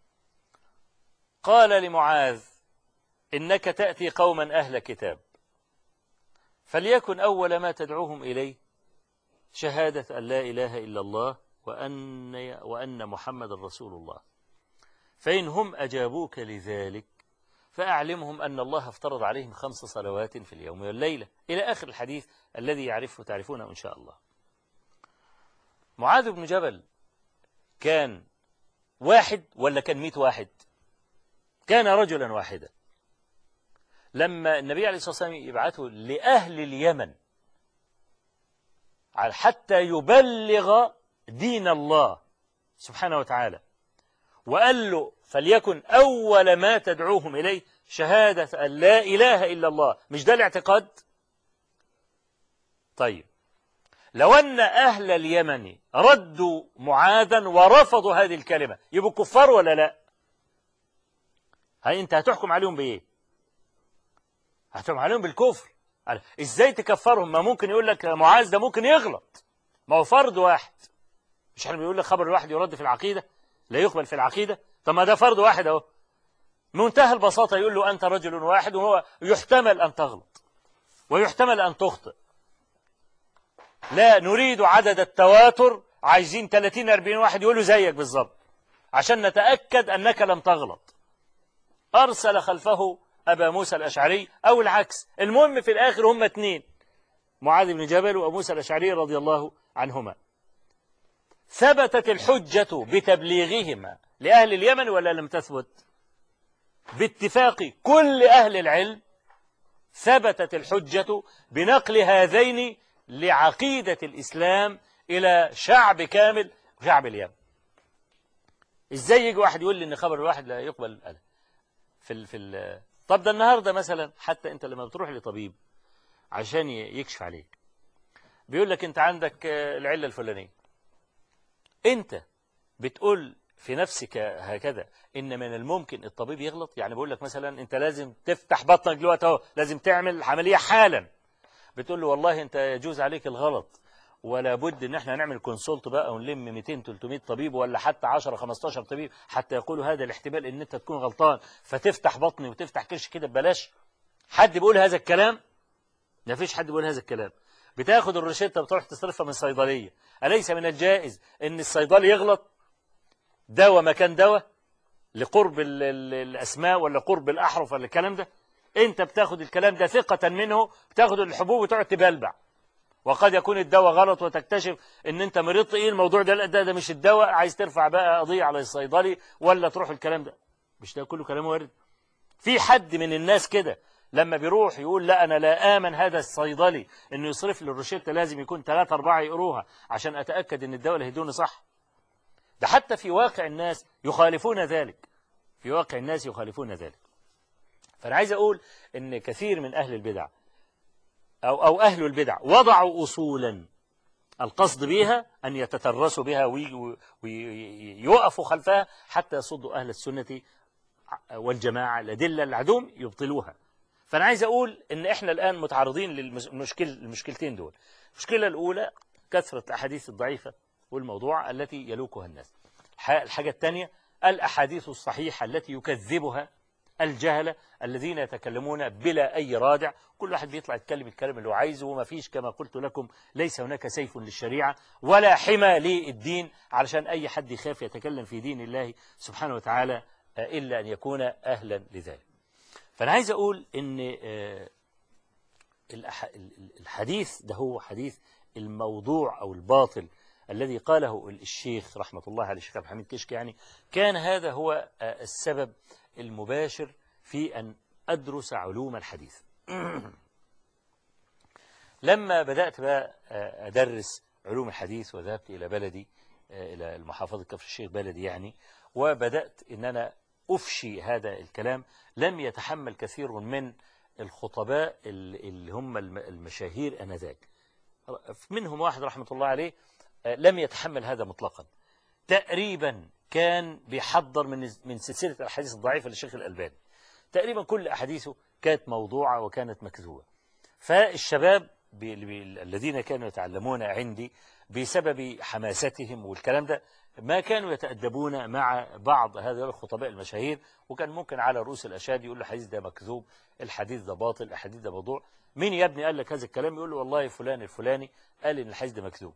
قال لمعاذ إنك تأتي قوما أهل كتاب فليكن أول ما تدعوهم إليه شهادة أن لا إله إلا الله وأن, وأن محمد رسول الله فإن هم أجابوك لذلك فأعلمهم أن الله افترض عليهم خمس صلوات في اليوم والليلة إلى آخر الحديث الذي يعرفه تعرفونه إن شاء الله معاذ بن جبل كان واحد ولا كان مئة واحد كان رجلا واحدا لما النبي عليه الصلاة والسلام يبعثه لأهل اليمن حتى يبلغ دين الله سبحانه وتعالى وقال له فليكن أول ما تدعوهم إليه شهادة أن لا إله إلا الله مش ده الاعتقاد طيب لو أن أهل اليمن ردوا معاذا ورفضوا هذه الكلمة يبقوا كفار ولا لا هاي أنت هتحكم عليهم بإيه هتحكم عليهم بالكفر إزاي تكفرهم ما ممكن يقول لك معاذ ده ممكن يغلط ما هو فرد واحد مش احنا بيقول لك خبر الواحد يرد في العقيدة لا يقبل في العقيدة طب ما ده فرد واحد اهو منتهى البساطة يقول له أنت رجل واحد وهو يحتمل أن تغلط ويحتمل أن تخطئ لا نريد عدد التواتر عايزين 30 40 واحد يقولوا زيك بالظبط عشان نتأكد أنك لم تغلط أرسل خلفه أبا موسى الأشعري أو العكس المهم في الآخر هم اثنين معاذ بن جبل وأبو موسى الأشعري رضي الله عنهما ثبتت الحجة بتبليغهما لأهل اليمن ولا لم تثبت باتفاق كل أهل العلم ثبتت الحجة بنقل هذين لعقيدة الإسلام إلى شعب كامل شعب اليمن ازاي يجي واحد يقول لي ان خبر الواحد لا يقبل الألم في ال في ال طب ده النهارده مثلا حتى انت لما بتروح لطبيب عشان يكشف عليك بيقول لك انت عندك العله الفلانيه انت بتقول في نفسك هكذا ان من الممكن الطبيب يغلط يعني بقول لك مثلا انت لازم تفتح بطنك دلوقتي اهو لازم تعمل عمليه حالا بتقول له والله انت يجوز عليك الغلط ولا بد ان احنا نعمل كونسولت بقى ونلم 200 300 طبيب ولا حتى 10 15 طبيب حتى يقولوا هذا الاحتمال ان انت تكون غلطان فتفتح بطني وتفتح كرش كده ببلاش حد بيقول هذا الكلام ما فيش حد بيقول هذا الكلام بتاخد الروشته بتروح تصرفها من صيدليه اليس من الجائز ان الصيدلي يغلط دواء مكان دواء لقرب ال ال الاسماء ولا قرب الاحرف ولا الكلام ده انت بتاخد الكلام ده ثقه منه بتاخد الحبوب وتقعد تبلبع وقد يكون الدواء غلط وتكتشف ان انت مريض ايه الموضوع ده لا ده, ده مش الدواء عايز ترفع بقى قضيه على الصيدلي ولا تروح الكلام ده مش ده كله كلام وارد في حد من الناس كده لما بيروح يقول لا انا لا امن هذا الصيدلي انه يصرف لي الروشته لازم يكون ثلاثة أربعة يقروها عشان اتاكد ان الدواء اللي هيدوني صح ده حتى في واقع الناس يخالفون ذلك في واقع الناس يخالفون ذلك فانا عايز اقول ان كثير من اهل البدع أو, أو أهل البدع وضعوا أصولا القصد بها أن يتترسوا بها ويوقفوا خلفها حتى يصدوا أهل السنة والجماعة الأدلة العدوم يبطلوها فأنا عايز أقول إن إحنا الآن متعرضين للمشكل المشكلتين دول المشكلة الأولى كثرة الأحاديث الضعيفة والموضوع التي يلوكها الناس الحاجة الثانية الأحاديث الصحيحة التي يكذبها الجهلة الذين يتكلمون بلا أي رادع كل واحد بيطلع يتكلم الكلام اللي هو عايزه وما فيش كما قلت لكم ليس هناك سيف للشريعة ولا حمى للدين علشان أي حد يخاف يتكلم في دين الله سبحانه وتعالى إلا أن يكون أهلا لذلك فأنا عايز أقول أن الحديث ده هو حديث الموضوع أو الباطل الذي قاله الشيخ رحمة الله عليه الشيخ عبد الحميد كشك يعني كان هذا هو السبب المباشر في أن أدرس علوم الحديث لما بدأت بقى أدرس علوم الحديث وذهبت إلى بلدي إلى المحافظة كفر الشيخ بلدي يعني وبدأت أن أنا أفشي هذا الكلام لم يتحمل كثير من الخطباء اللي هم المشاهير أنذاك منهم واحد رحمة الله عليه لم يتحمل هذا مطلقا تقريبا كان بيحضر من من سلسلة الأحاديث الضعيفة للشيخ الألباني تقريبا كل أحاديثه كانت موضوعة وكانت مكذوبة فالشباب الذين كانوا يتعلمون عندي بسبب حماستهم والكلام ده ما كانوا يتأدبون مع بعض هذه الخطباء المشاهير وكان ممكن على رؤوس الأشهاد يقول الحديث ده مكذوب الحديث ده باطل الحديث ده موضوع مين يا ابني قال لك هذا الكلام يقول له والله فلان الفلاني قال إن الحديث ده مكذوب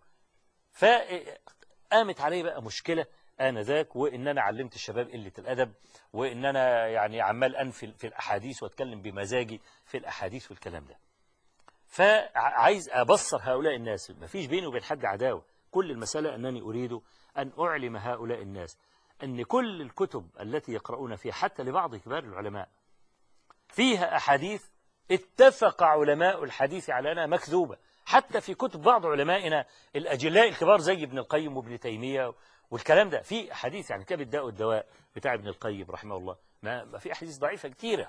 فقامت عليه بقى مشكلة آنذاك وإن أنا علمت الشباب قلة الأدب وإن أنا يعني عمال أنفل في الأحاديث وأتكلم بمزاجي في الأحاديث والكلام ده فعايز أبصر هؤلاء الناس ما فيش بيني وبين حد عداوة كل المسألة أنني أريد أن أعلم هؤلاء الناس أن كل الكتب التي يقرؤون فيها حتى لبعض كبار العلماء فيها أحاديث اتفق علماء الحديث على أنها مكذوبة حتى في كتب بعض علمائنا الأجلاء الكبار زي ابن القيم وابن تيمية والكلام ده في أحاديث يعني كتاب الداء والدواء بتاع ابن القيم رحمه الله ما, ما في أحاديث ضعيفة كتيرة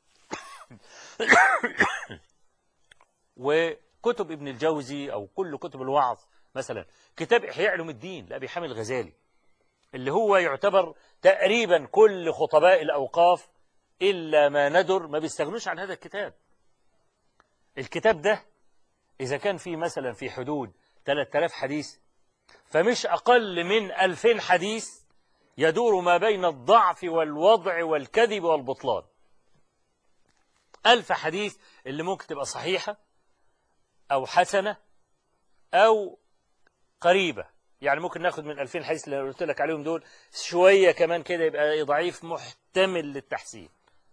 وكتب ابن الجوزي أو كل كتب الوعظ مثلا كتاب إحياء علوم الدين لأبي حامد الغزالي اللي هو يعتبر تقريبا كل خطباء الأوقاف إلا ما ندر ما بيستغنوش عن هذا الكتاب الكتاب ده إذا كان فيه مثلا في حدود 3000 حديث فمش أقل من 2000 حديث يدور ما بين الضعف والوضع والكذب والبطلان ألف حديث اللي ممكن تبقى صحيحة أو حسنة أو قريبة يعني ممكن ناخد من 2000 حديث اللي قلت لك عليهم دول شوية كمان كده يبقى ضعيف محتمل للتحسين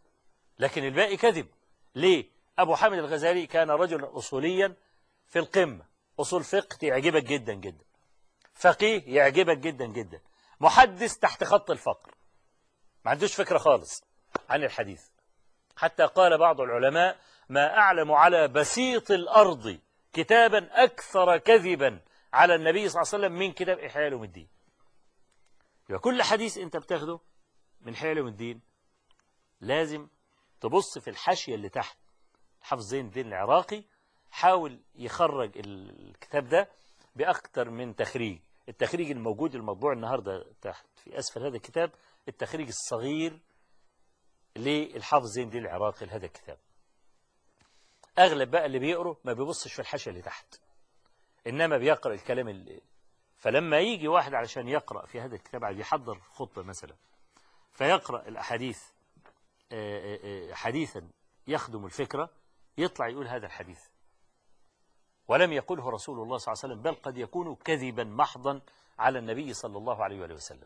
لكن الباقي كذب ليه أبو حامد الغزالي كان رجلا أصوليا في القمة أصول فقه يعجبك جدا جدا فقيه يعجبك جدا جدا محدث تحت خط الفقر ما عندوش فكرة خالص عن الحديث حتى قال بعض العلماء ما أعلم على بسيط الأرض كتابا أكثر كذبا على النبي صلى الله عليه وسلم من كتاب إحياء علوم الدين يبقى كل حديث أنت بتاخده من إحياء علوم الدين لازم تبص في الحاشية اللي تحت حافظ زين الدين العراقي حاول يخرج الكتاب ده بأكثر من تخريج التخريج الموجود المطبوع النهاردة تحت في أسفل هذا الكتاب التخريج الصغير للحافظ زين الدين العراقي لهذا الكتاب أغلب بقى اللي بيقروا ما بيبصش في الحاشية اللي تحت إنما بيقرأ الكلام اللي فلما يجي واحد علشان يقرأ في هذا الكتاب عايز يحضر خطبة مثلا فيقرأ الأحاديث آه، آه، آه، حديثا يخدم الفكرة يطلع يقول هذا الحديث ولم يقله رسول الله صلى الله عليه وسلم بل قد يكون كذبا محضا على النبي صلى الله عليه وآله وسلم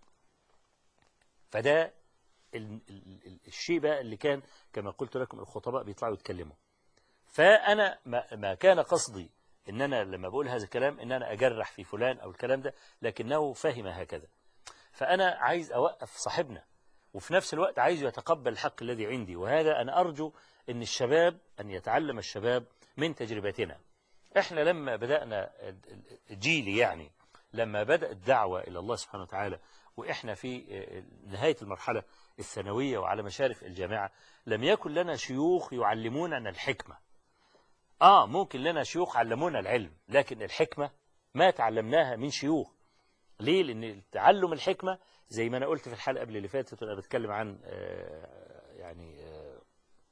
فده ال- ال- ال- الشيء بقى اللي كان كما قلت لكم الخطباء بيطلعوا يتكلموا فأنا ما, ما كان قصدي إن أنا لما بقول هذا الكلام إن أنا أجرح في فلان أو الكلام ده لكنه فهم هكذا فأنا عايز أوقف صاحبنا وفي نفس الوقت عايز يتقبل الحق الذي عندي وهذا أنا أرجو أن الشباب أن يتعلم الشباب من تجربتنا إحنا لما بدأنا جيلي يعني لما بدأ الدعوة إلى الله سبحانه وتعالى وإحنا في نهاية المرحلة الثانوية وعلى مشارف الجامعة لم يكن لنا شيوخ يعلموننا الحكمة آه ممكن لنا شيوخ علمونا العلم لكن الحكمة ما تعلمناها من شيوخ ليه؟ لأن تعلم الحكمة زي ما أنا قلت في الحلقة قبل اللي فاتت وأنا بتكلم عن آه، يعني آه،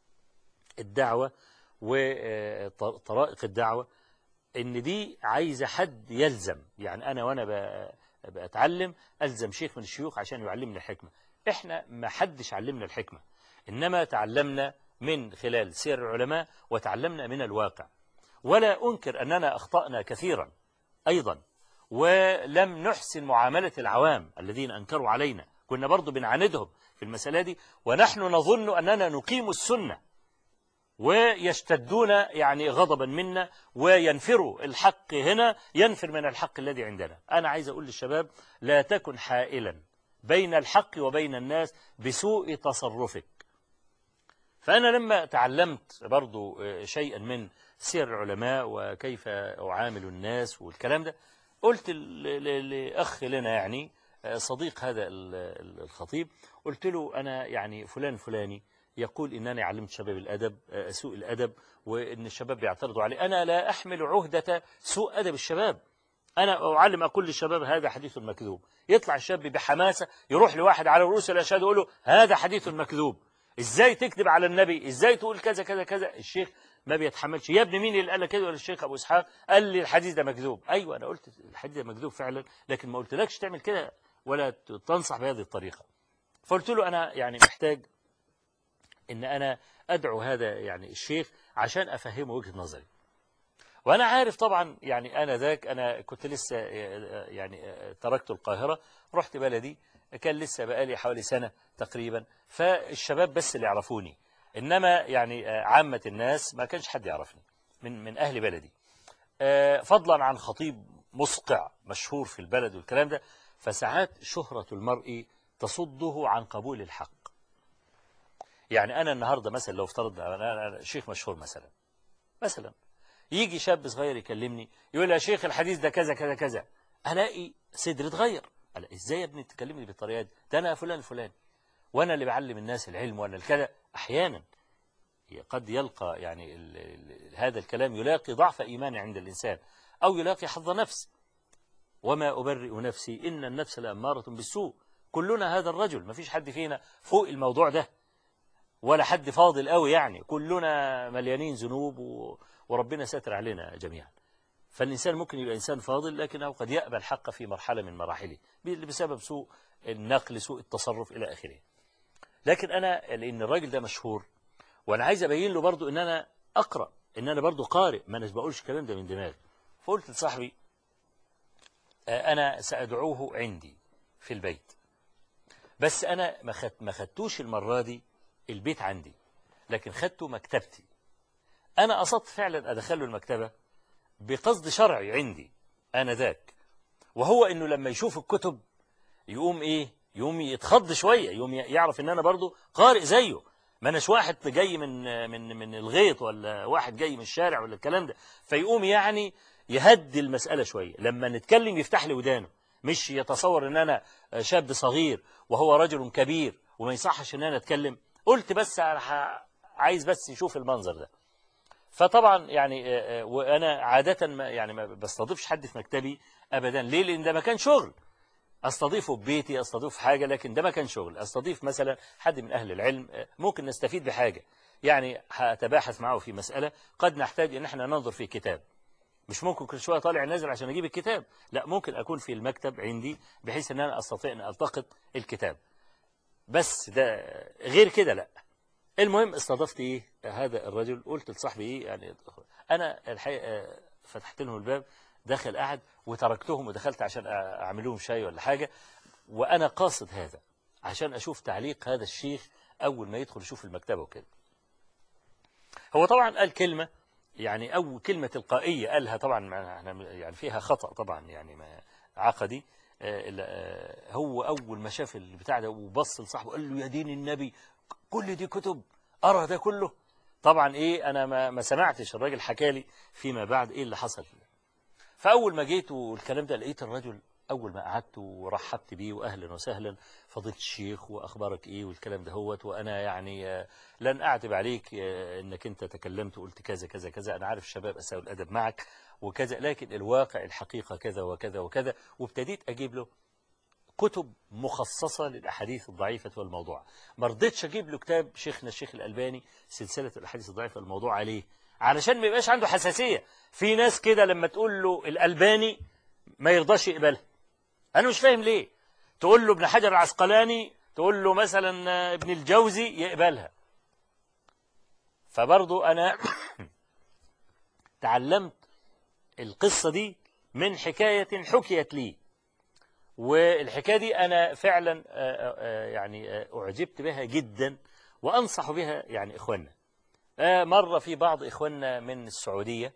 الدعوة وطرائق الدعوة إن دي عايزة حد يلزم يعني أنا وأنا ب- بأتعلم ألزم شيخ من الشيوخ عشان يعلمني الحكمة إحنا ما حدش علمنا الحكمة إنما تعلمنا من خلال سير العلماء وتعلمنا من الواقع ولا أنكر أننا أخطأنا كثيرا أيضا ولم نحسن معاملة العوام الذين أنكروا علينا كنا برضو بنعاندهم في المسألة دي ونحن نظن أننا نقيم السنة ويشتدون يعني غضبا منا وينفروا الحق هنا ينفر من الحق الذي عندنا أنا عايز أقول للشباب لا تكن حائلا بين الحق وبين الناس بسوء تصرفك فأنا لما تعلمت برضو شيئا من سير العلماء وكيف أعامل الناس والكلام ده قلت ل- ل- لأخ لنا يعني صديق هذا ال- ال- الخطيب قلت له أنا يعني فلان فلاني يقول إنني علمت شباب الأدب آه، سوء الأدب وإن الشباب بيعترضوا عليه أنا لا أحمل عهدة سوء أدب الشباب أنا أعلم أقول للشباب هذا حديث مكذوب يطلع الشاب بحماسة يروح لواحد على رؤوس الأشهاد يقول له هذا حديث مكذوب إزاي تكذب على النبي إزاي تقول كذا كذا كذا الشيخ ما بيتحملش يا ابني مين اللي قال لك كده ولا الشيخ أبو إسحاق قال لي الحديث ده مكذوب أيوة أنا قلت الحديث ده مكذوب فعلا لكن ما قلتلكش تعمل كده ولا تنصح بهذه الطريقة فقلت له أنا يعني محتاج إن أنا أدعو هذا يعني الشيخ عشان أفهمه وجهة نظري وأنا عارف طبعا يعني أنا ذاك أنا كنت لسه يعني تركت القاهرة رحت بلدي كان لسه بقالي حوالي سنة تقريبا فالشباب بس اللي يعرفوني إنما يعني عامة الناس ما كانش حد يعرفني من من أهل بلدي آه، فضلا عن خطيب مسقع مشهور في البلد والكلام ده فساعات شهرة المرء تصده عن قبول الحق يعني أنا النهاردة مثلا لو افترضنا أنا أنا شيخ مشهور مثلا مثلا يجي شاب صغير يكلمني يقول لي يا شيخ الحديث ده كذا كذا كذا ألاقي صدري اتغير ألا إزاي يا ابني تكلمني بالطريقة دي ده أنا فلان فلان وأنا اللي بعلم الناس العلم وأنا الكذا أحيانا قد يلقى يعني ال ال هذا الكلام يلاقي ضعف إيمان عند الإنسان أو يلاقي حظ نفس وما أبرئ نفسي إن النفس لأمارة بالسوء كلنا هذا الرجل ما فيش حد فينا فوق الموضوع ده ولا حد فاضل قوي يعني كلنا مليانين ذنوب و... وربنا ساتر علينا جميعا فالإنسان ممكن يبقى إنسان فاضل لكنه قد يأبى الحق في مرحلة من مراحله بسبب سوء النقل سوء التصرف إلى آخره لكن أنا لأن الراجل ده مشهور وأنا عايز أبين له برضو إن أنا أقرأ إن أنا برضو قارئ ما أنا بقولش الكلام ده من دماغي فقلت لصاحبي آه، أنا سأدعوه عندي في البيت بس أنا ما خد- ما خدتوش المرة دي البيت عندي لكن خدته مكتبتي أنا قصدت فعلا أدخله المكتبة بقصد شرعي عندي أنا ذاك وهو أنه لما يشوف الكتب يقوم إيه يقوم يتخض شوية يقوم يعرف أن أنا برضو قارئ زيه ما أناش واحد جاي من من من الغيط ولا واحد جاي من الشارع ولا الكلام ده فيقوم يعني يهدي المسألة شوية لما نتكلم يفتح لي ودانه مش يتصور ان انا شاب صغير وهو رجل كبير وما يصحش ان انا اتكلم قلت بس عايز بس يشوف المنظر ده فطبعا يعني وانا عادة ما يعني ما بستضيفش حد في مكتبي ابدا ليه لان ده مكان شغل استضيفه ببيتي استضيفه في حاجة لكن ده مكان شغل استضيف مثلا حد من اهل العلم ممكن نستفيد بحاجة يعني هتباحث معه في مسألة قد نحتاج ان احنا ننظر في كتاب مش ممكن كل شوية طالع نازل عشان أجيب الكتاب لا ممكن أكون في المكتب عندي بحيث أن أنا أستطيع أن ألتقط الكتاب بس ده غير كده لا المهم استضفت إيه هذا الرجل قلت لصاحبي إيه يعني أنا الحقيقة فتحت لهم الباب دخل قعد وتركتهم ودخلت عشان أعمل لهم شاي ولا حاجة وأنا قاصد هذا عشان أشوف تعليق هذا الشيخ أول ما يدخل يشوف المكتبة وكده هو طبعا قال كلمة يعني أو كلمة تلقائية قالها طبعا يعني فيها خطأ طبعا يعني ما عقدي هو أول ما شاف البتاع ده وبص لصاحبه قال له يا دين النبي كل دي كتب أرى ده كله طبعا إيه أنا ما, ما سمعتش الراجل حكى لي فيما بعد إيه اللي حصل فأول ما جيت والكلام ده لقيت الرجل أول ما قعدت ورحبت بيه وأهلا وسهلا فضيلة الشيخ وأخبارك إيه والكلام ده هوت وأنا يعني لن أعتب عليك أنك أنت تكلمت وقلت كذا كذا كذا أنا عارف الشباب أساء الأدب معك وكذا لكن الواقع الحقيقة كذا وكذا وكذا وابتديت أجيب له كتب مخصصة للأحاديث الضعيفة والموضوع ما رضيتش أجيب له كتاب شيخنا الشيخ الألباني سلسلة الأحاديث الضعيفة والموضوع عليه علشان ما يبقاش عنده حساسية في ناس كده لما تقول له الألباني ما يرضاش يقبلها أنا مش فاهم ليه تقول له ابن حجر العسقلاني تقول له مثلا ابن الجوزي يقبلها فبرضو أنا تعلمت القصة دي من حكاية حكيت لي والحكاية دي أنا فعلا يعني أعجبت بها جدا وأنصح بها يعني إخواننا مرة في بعض إخواننا من السعودية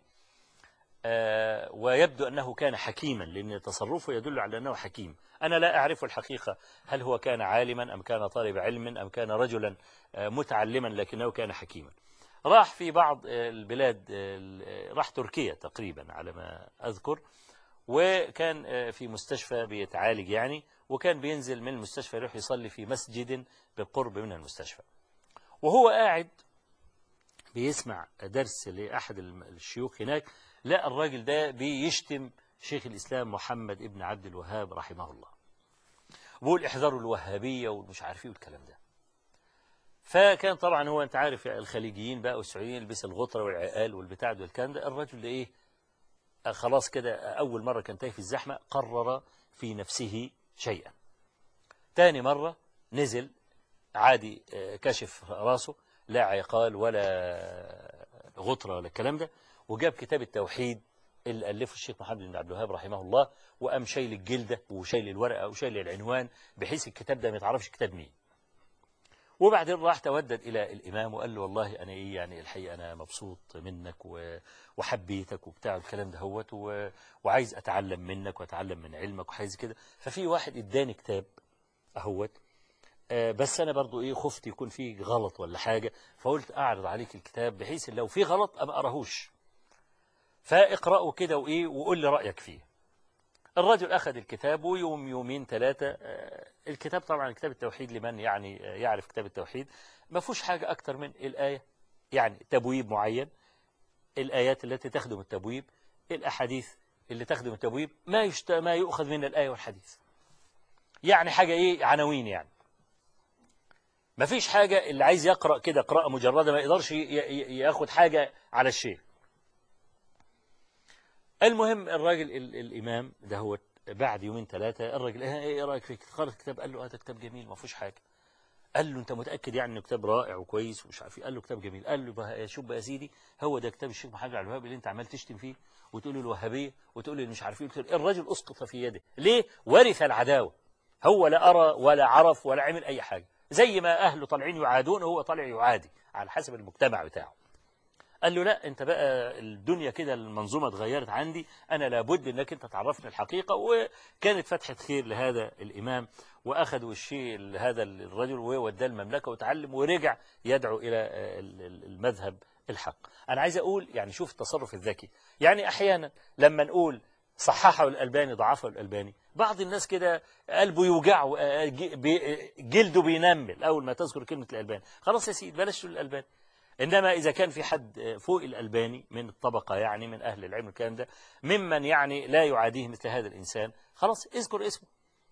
ويبدو أنه كان حكيما لأن تصرفه يدل على أنه حكيم أنا لا أعرف الحقيقة هل هو كان عالما أم كان طالب علم أم كان رجلا متعلما لكنه كان حكيما راح في بعض البلاد راح تركيا تقريبا على ما أذكر وكان في مستشفى بيتعالج يعني وكان بينزل من المستشفى يروح يصلي في مسجد بالقرب من المستشفى وهو قاعد بيسمع درس لأحد الشيوخ هناك لا الراجل ده بيشتم شيخ الإسلام محمد ابن عبد الوهاب رحمه الله بيقول احذروا الوهابية والمش عارفين والكلام ده فكان طبعا هو انت عارف الخليجيين بقى والسعوديين يلبس الغطرة والعقال والبتاع ده والكلام ده الرجل ده ايه خلاص كده أول مرة كان تايه في الزحمة قرر في نفسه شيئا تاني مرة نزل عادي كشف راسه لا عقال ولا غطرة ولا الكلام ده وجاب كتاب التوحيد اللي ألفه الشيخ محمد بن عبد الوهاب رحمه الله وقام شايل الجلدة وشايل الورقة وشايل العنوان بحيث الكتاب ده ما يتعرفش كتاب مين وبعدين راح تودد إلى الإمام وقال له والله أنا إيه يعني الحقيقة أنا مبسوط منك وحبيتك وبتاع الكلام ده هوت وعايز أتعلم منك وأتعلم من علمك وحاجز كده ففي واحد إداني كتاب أهوت بس أنا برضو إيه خفت يكون فيه غلط ولا حاجة فقلت أعرض عليك الكتاب بحيث لو فيه غلط أبقى أراهوش فاقرأه كده وإيه وقول لي رأيك فيه الرجل أخذ الكتاب ويوم يومين ثلاثة الكتاب طبعا كتاب التوحيد لمن يعني يعرف كتاب التوحيد ما فيهوش حاجة أكتر من الآية يعني تبويب معين الآيات التي تخدم التبويب الأحاديث اللي تخدم التبويب ما يشت... ما يؤخذ من الآية والحديث يعني حاجة إيه عناوين يعني ما فيش حاجة اللي عايز يقرأ كده قراءة مجردة ما يقدرش ياخد حاجة على الشيء المهم الراجل الإمام ده هو بعد يومين ثلاثة الراجل ايه رأيك في قرأ الكتاب قال له هذا كتاب جميل ما فيهوش حاجة قال له انت متأكد يعني انه كتاب رائع وكويس ومش عارف قال له كتاب جميل قال له بقى شوف بقى يا سيدي هو ده كتاب الشيخ محمد عبد الوهاب اللي انت عمال تشتم فيه وتقول له الوهابية وتقول له مش عارف ايه الراجل اسقط في يده ليه ورث العداوة هو لا أرى ولا عرف ولا عمل أي حاجة زي ما أهله طالعين يعادون هو طالع يعادي على حسب المجتمع بتاعه قال له لا انت بقى الدنيا كده المنظومه اتغيرت عندي انا لابد انك انت تعرفني الحقيقه وكانت فتحه خير لهذا الامام واخذوا الشيء لهذا الرجل ووداه المملكه وتعلم ورجع يدعو الى المذهب الحق انا عايز اقول يعني شوف التصرف الذكي يعني احيانا لما نقول صححه الالباني ضعفه الالباني بعض الناس كده قلبه يوجعه جلده بينمل اول ما تذكر كلمه الالباني خلاص يا سيدي بلاش تقول الالباني إنما إذا كان في حد فوق الألباني من الطبقة يعني من أهل العلم الكلام ده ممن يعني لا يعاديه مثل هذا الإنسان خلاص اذكر اسمه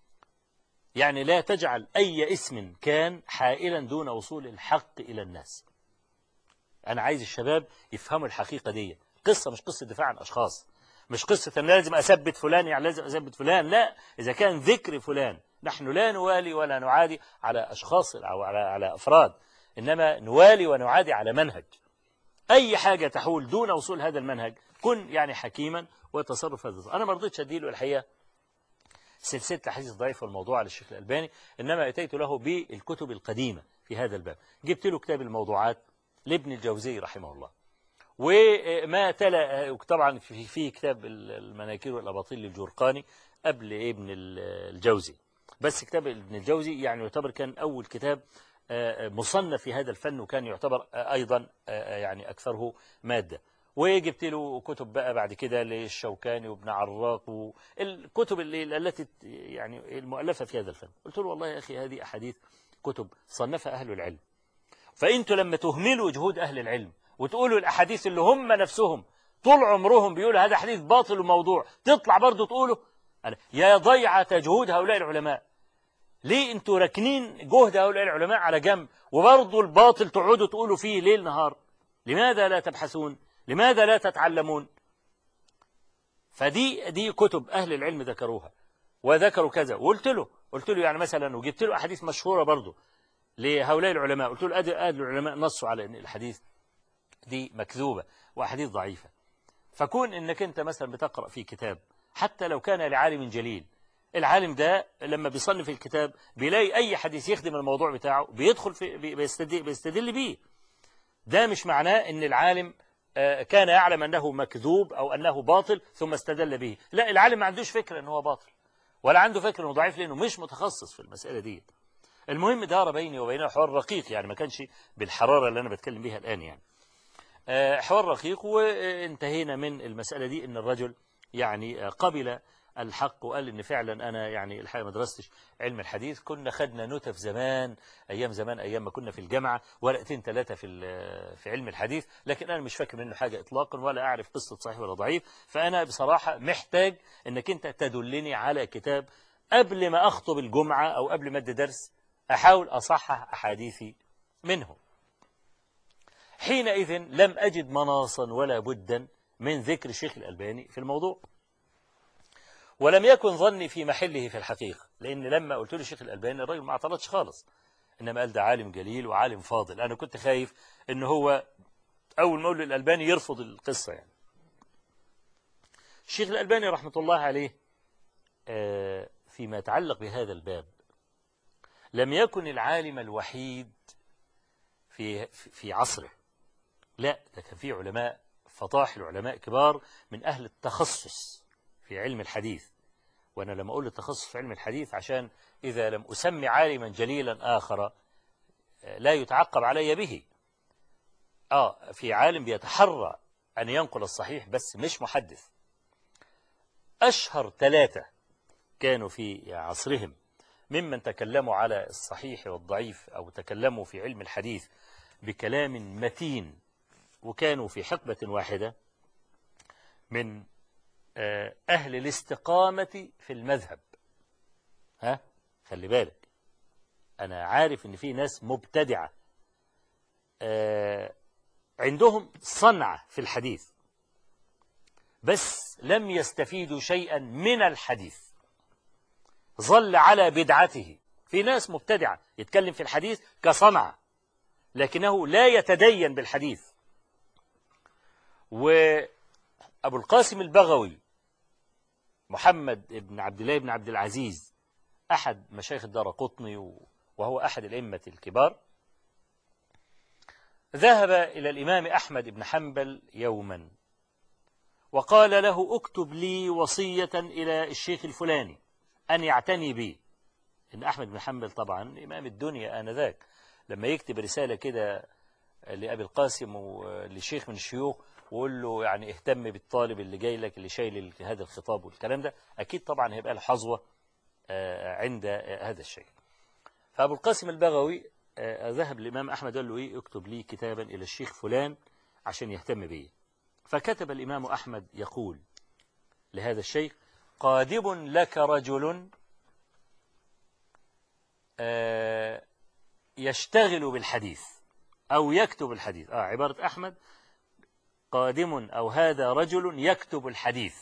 يعني لا تجعل أي اسم كان حائلا دون وصول الحق إلى الناس أنا عايز الشباب يفهموا الحقيقة دي قصة مش قصة دفاع عن أشخاص مش قصة أن لازم أثبت فلان يعني لازم أثبت فلان لا إذا كان ذكر فلان نحن لا نوالي ولا نعادي على أشخاص أو على, على أفراد إنما نوالي ونعادي على منهج أي حاجة تحول دون وصول هذا المنهج كن يعني حكيما وتصرف هذا أنا ما رضيتش أديله الحقيقة سلسلة حديث ضعيف والموضوع على الشيخ الألباني إنما أتيت له بالكتب القديمة في هذا الباب جبت له كتاب الموضوعات لابن الجوزي رحمه الله وما تلا طبعا في, في كتاب المناكير والأباطيل للجرقاني قبل ابن الجوزي بس كتاب ابن الجوزي يعني يعتبر كان أول كتاب مصنف في هذا الفن وكان يعتبر أيضا يعني أكثره مادة وجبت له كتب بقى بعد كده للشوكاني وابن عراق والكتب اللي التي يعني المؤلفة في هذا الفن قلت له والله يا أخي هذه أحاديث كتب صنفها أهل العلم فأنتوا لما تهملوا جهود أهل العلم وتقولوا الأحاديث اللي هم نفسهم طول عمرهم بيقولوا هذا حديث باطل وموضوع تطلع برضه تقوله يا ضيعة جهود هؤلاء العلماء ليه انتوا راكنين جهد هؤلاء العلماء على جنب وبرضه الباطل تقعدوا تقولوا فيه ليل نهار لماذا لا تبحثون لماذا لا تتعلمون فدي دي كتب أهل العلم ذكروها وذكروا كذا وقلت له قلت له يعني مثلا وجبت له أحاديث مشهورة برضه لهؤلاء العلماء قلت له أهل العلماء نصوا على أن الحديث دي مكذوبة وأحاديث ضعيفة فكون أنك أنت مثلا بتقرأ في كتاب حتى لو كان لعالم جليل العالم ده لما بيصنف الكتاب بيلاقي أي حديث يخدم الموضوع بتاعه بيدخل في بيستدل, بيستدل بيه ده مش معناه أن العالم كان يعلم أنه مكذوب أو أنه باطل ثم استدل به لا العالم ما عندوش فكرة أنه هو باطل ولا عنده فكرة أنه ضعيف لأنه مش متخصص في المسألة دي المهم دار بيني وبينه حوار رقيق يعني ما كانش بالحرارة اللي أنا بتكلم بيها الآن يعني حوار رقيق وانتهينا من المسألة دي أن الرجل يعني قبل الحق وقال ان فعلا انا يعني الحقيقه ما درستش علم الحديث كنا خدنا نوتة في زمان ايام زمان ايام ما كنا في الجامعه ورقتين ثلاثه في في علم الحديث لكن انا مش فاكر منه حاجه اطلاقا ولا اعرف قصه صحيح ولا ضعيف فانا بصراحه محتاج انك انت تدلني على كتاب قبل ما اخطب الجمعه او قبل ما ادي درس احاول اصحح احاديثي منه حينئذ لم اجد مناصا ولا بدا من ذكر الشيخ الالباني في الموضوع ولم يكن ظني في محله في الحقيقة لأن لما قلت له الشيخ الألباني الراجل ما اعترضش خالص إنما قال ده عالم جليل وعالم فاضل أنا كنت خايف إن هو أول ما أقول الألباني يرفض القصة يعني الشيخ الألباني رحمة الله عليه فيما يتعلق بهذا الباب لم يكن العالم الوحيد في في عصره لا ده كان في علماء فطاحل علماء كبار من أهل التخصص في علم الحديث وأنا لما أقول التخصص في علم الحديث عشان إذا لم أسمي عالما جليلا آخر لا يتعقب علي به آه في عالم بيتحرى أن ينقل الصحيح بس مش محدث أشهر ثلاثة كانوا في عصرهم ممن تكلموا على الصحيح والضعيف أو تكلموا في علم الحديث بكلام متين وكانوا في حقبة واحدة من أهل الاستقامة في المذهب ها خلي بالك أنا عارف إن في ناس مبتدعة عندهم صنعة في الحديث بس لم يستفيدوا شيئا من الحديث ظل على بدعته في ناس مبتدعة يتكلم في الحديث كصنعة لكنه لا يتدين بالحديث وأبو القاسم البغوي محمد بن عبد الله بن عبد العزيز أحد مشايخ الدار قطني وهو أحد الأئمة الكبار ذهب إلى الإمام أحمد بن حنبل يوما وقال له اكتب لي وصية إلى الشيخ الفلاني أن يعتني بي إن أحمد بن حنبل طبعا إمام الدنيا آنذاك لما يكتب رسالة كده لأبي القاسم ولشيخ من الشيوخ وقول له يعني اهتم بالطالب اللي جاي لك اللي شايل هذا الخطاب والكلام ده أكيد طبعا هيبقى له حظوة عند هذا الشيء فأبو القاسم البغوي ذهب الإمام أحمد قال له إيه اكتب لي كتابا إلى الشيخ فلان عشان يهتم بيه فكتب الإمام أحمد يقول لهذا الشيخ قادم لك رجل يشتغل بالحديث أو يكتب الحديث آه عبارة أحمد قادم أو هذا رجل يكتب الحديث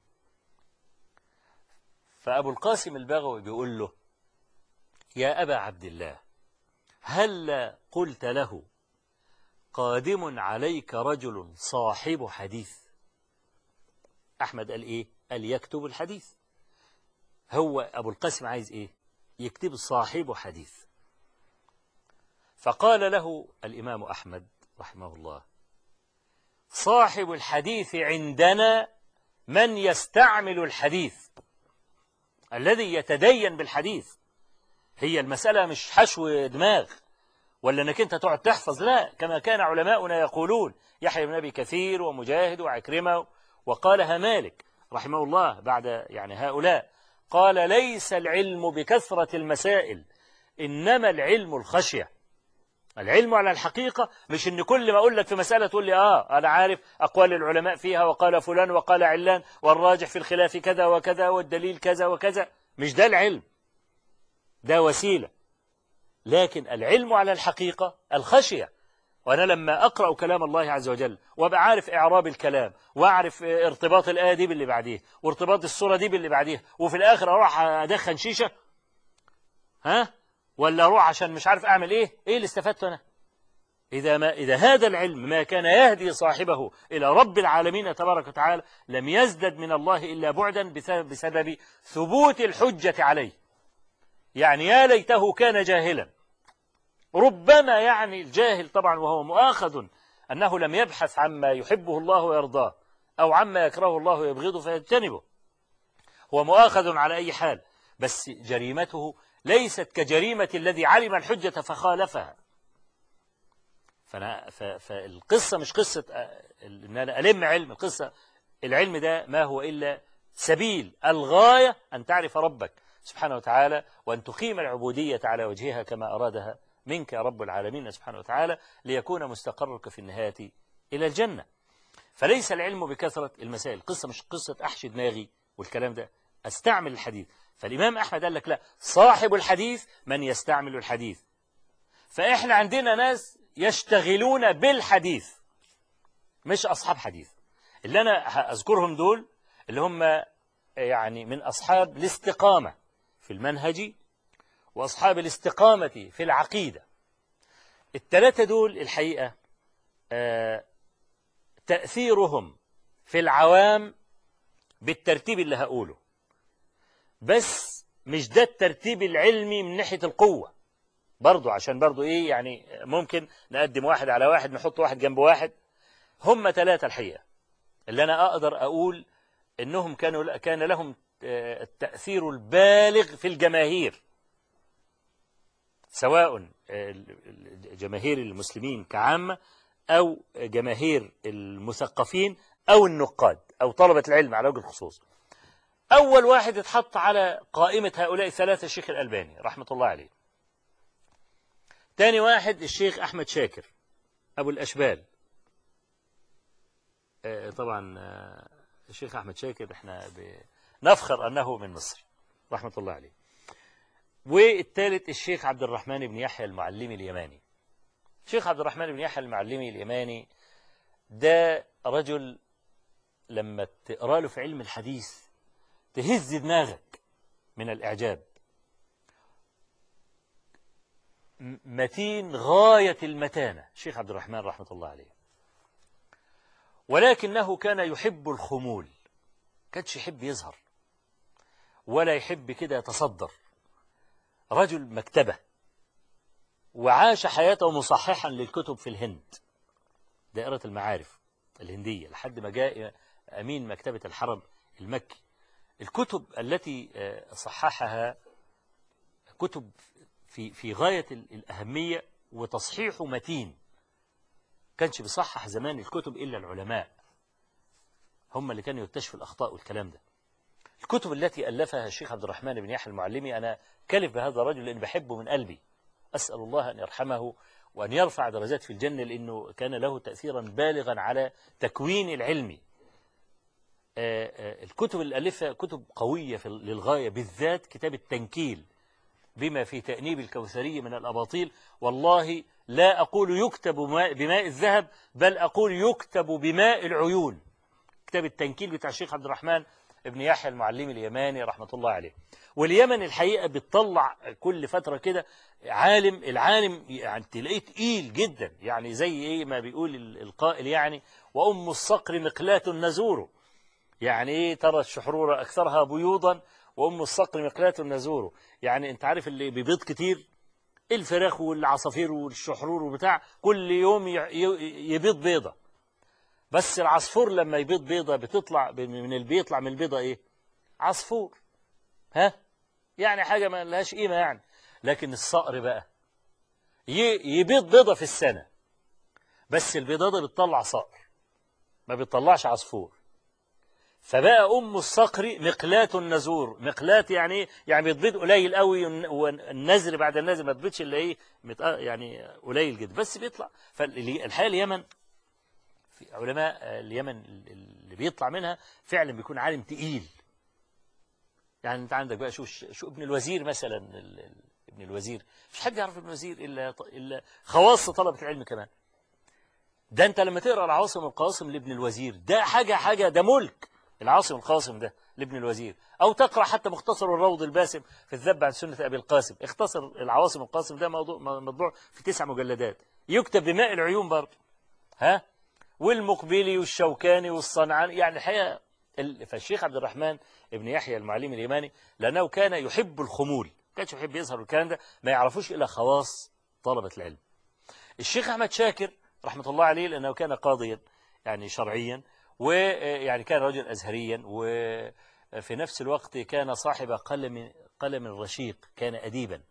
فأبو القاسم البغوي بيقول له يا أبا عبد الله هل قلت له قادم عليك رجل صاحب حديث أحمد قال إيه قال يكتب الحديث هو أبو القاسم عايز إيه يكتب صاحب حديث فقال له الإمام أحمد رحمه الله صاحب الحديث عندنا من يستعمل الحديث الذي يتدين بالحديث هي المسألة مش حشو دماغ ولا انك انت تقعد تحفظ لا كما كان علماؤنا يقولون يحيى بن ابي كثير ومجاهد وعكرمه وقالها مالك رحمه الله بعد يعني هؤلاء قال ليس العلم بكثرة المسائل إنما العلم الخشية العلم على الحقيقة مش إن كل ما أقول لك في مسألة تقول لي آه أنا عارف أقوال العلماء فيها وقال فلان وقال علان والراجح في الخلاف كذا وكذا والدليل كذا وكذا مش ده العلم ده وسيلة لكن العلم على الحقيقة الخشية وأنا لما أقرأ كلام الله عز وجل وأبقى عارف إعراب الكلام وأعرف ارتباط الآية دي باللي بعديه وارتباط السورة دي باللي بعديها وفي الآخر أروح أدخن شيشة ها ولا أروح عشان مش عارف أعمل إيه إيه اللي استفدته أنا إذا, ما إذا هذا العلم ما كان يهدي صاحبه إلى رب العالمين تبارك وتعالى لم يزدد من الله إلا بعدا بسبب ثبوت الحجة عليه يعني يا ليته كان جاهلا ربما يعني الجاهل طبعا وهو مؤاخذ أنه لم يبحث عما يحبه الله ويرضاه أو عما يكرهه الله ويبغضه فيجتنبه هو مؤاخذ على أي حال بس جريمته ليست كجريمة الذي علم الحجة فخالفها فأنا فالقصة مش قصة إن أنا ألم علم القصة العلم ده ما هو إلا سبيل الغاية أن تعرف ربك سبحانه وتعالى وأن تقيم العبودية على وجهها كما أرادها منك يا رب العالمين سبحانه وتعالى ليكون مستقرك في النهاية إلى الجنة فليس العلم بكثرة المسائل القصة مش قصة أحشي دماغي والكلام ده أستعمل الحديث فالإمام أحمد قال لك لا صاحب الحديث من يستعمل الحديث فإحنا عندنا ناس يشتغلون بالحديث مش أصحاب حديث اللي أنا أذكرهم دول اللي هم يعني من أصحاب الاستقامة في المنهج وأصحاب الاستقامة في العقيدة الثلاثة دول الحقيقة آه تأثيرهم في العوام بالترتيب اللي هقوله بس مش ده الترتيب العلمي من ناحية القوة برضو عشان برضو ايه يعني ممكن نقدم واحد على واحد نحط واحد جنب واحد هم ثلاثة الحقيقة اللي أنا أقدر أقول إنهم كانوا كان لهم التأثير البالغ في الجماهير سواء جماهير المسلمين كعامة أو جماهير المثقفين أو النقاد أو طلبة العلم على وجه الخصوص أول واحد اتحط على قائمة هؤلاء الثلاثة الشيخ الألباني رحمة الله عليه تاني واحد الشيخ أحمد شاكر أبو الأشبال طبعا الشيخ أحمد شاكر احنا نفخر أنه من مصر رحمة الله عليه والثالث الشيخ عبد الرحمن بن يحيى المعلمي اليماني الشيخ عبد الرحمن بن يحيى المعلمي اليماني ده رجل لما تقرأ له في علم الحديث تهز دماغك من الإعجاب متين غاية المتانة الشيخ عبد الرحمن رحمة الله عليه ولكنه كان يحب الخمول كانش يحب يظهر ولا يحب كده يتصدر رجل مكتبة وعاش حياته مصححا للكتب في الهند دائرة المعارف الهندية لحد ما جاء أمين مكتبة الحرم المكي الكتب التي آه، صححها كتب في في غاية الأهمية وتصحيح متين كانش بيصحح زمان الكتب إلا العلماء هم اللي كانوا يكتشفوا الأخطاء والكلام ده الكتب التي ألفها الشيخ عبد الرحمن بن يحيى المعلمي أنا كلف بهذا الرجل لأن بحبه من قلبي أسأل الله أن يرحمه وأن يرفع درجات في الجنة لأنه كان له تأثيرا بالغا على تكوين العلم آه، آه، الكتب اللي ألفها كتب قوية في للغاية بالذات كتاب التنكيل بما في تأنيب الكوثري من الأباطيل والله لا أقول يكتب بماء الذهب بل أقول يكتب بماء العيون كتاب التنكيل بتاع الشيخ عبد الرحمن ابن يحيى المعلم اليماني رحمة الله عليه واليمن الحقيقة بتطلع كل فترة كده عالم العالم يعني تلاقيه تقيل جدا يعني زي ايه ما بيقول القائل يعني وأم الصقر مقلاة نزور يعني ايه ترى الشحرورة أكثرها بيوضا وأم الصقر مقلاة نزور يعني انت عارف اللي بيبيض كتير الفراخ والعصافير والشحرور وبتاع كل يوم يبيض بيضة بس العصفور لما يبيض بيضة بتطلع من البيض يطلع من البيضة ايه عصفور ها يعني حاجة ما لهاش قيمة يعني لكن الصقر بقى يبيض بيضة في السنة بس البيضة دي بتطلع صقر ما بتطلعش عصفور فبقى أم الصقر مقلاة النزور مقلاة يعني ايه يعني بتبيض قليل قوي والنزر بعد النزر ما تبيضش إلا إيه يعني قليل جدا بس بيطلع فالحقيقة اليمن في علماء اليمن اللي بيطلع منها فعلا بيكون عالم تقيل يعني انت عندك بقى شو شو ابن الوزير مثلا ابن الوزير مش حد يعرف ابن الوزير الا الا خواص طلبه العلم كمان ده انت لما تقرا العاصم القاسم لابن الوزير ده حاجه حاجه ده ملك العاصم القاسم ده لابن الوزير او تقرا حتى مختصر الروض الباسم في الذب عن سنه ابي القاسم اختصر العواصم القاسم ده موضوع مطبوع في تسع مجلدات يكتب بماء العيون برضه ها والمقبلي والشوكاني والصنعاني يعني الحقيقه فالشيخ عبد الرحمن ابن يحيى المعلم اليماني لأنه كان يحب الخمول كانش يحب يظهر الكلام ده ما يعرفوش إلا خواص طلبة العلم الشيخ أحمد شاكر رحمة الله عليه لأنه كان قاضيا يعني شرعيا ويعني كان رجل أزهريا وفي نفس الوقت كان صاحب قلم قلم رشيق كان أديبا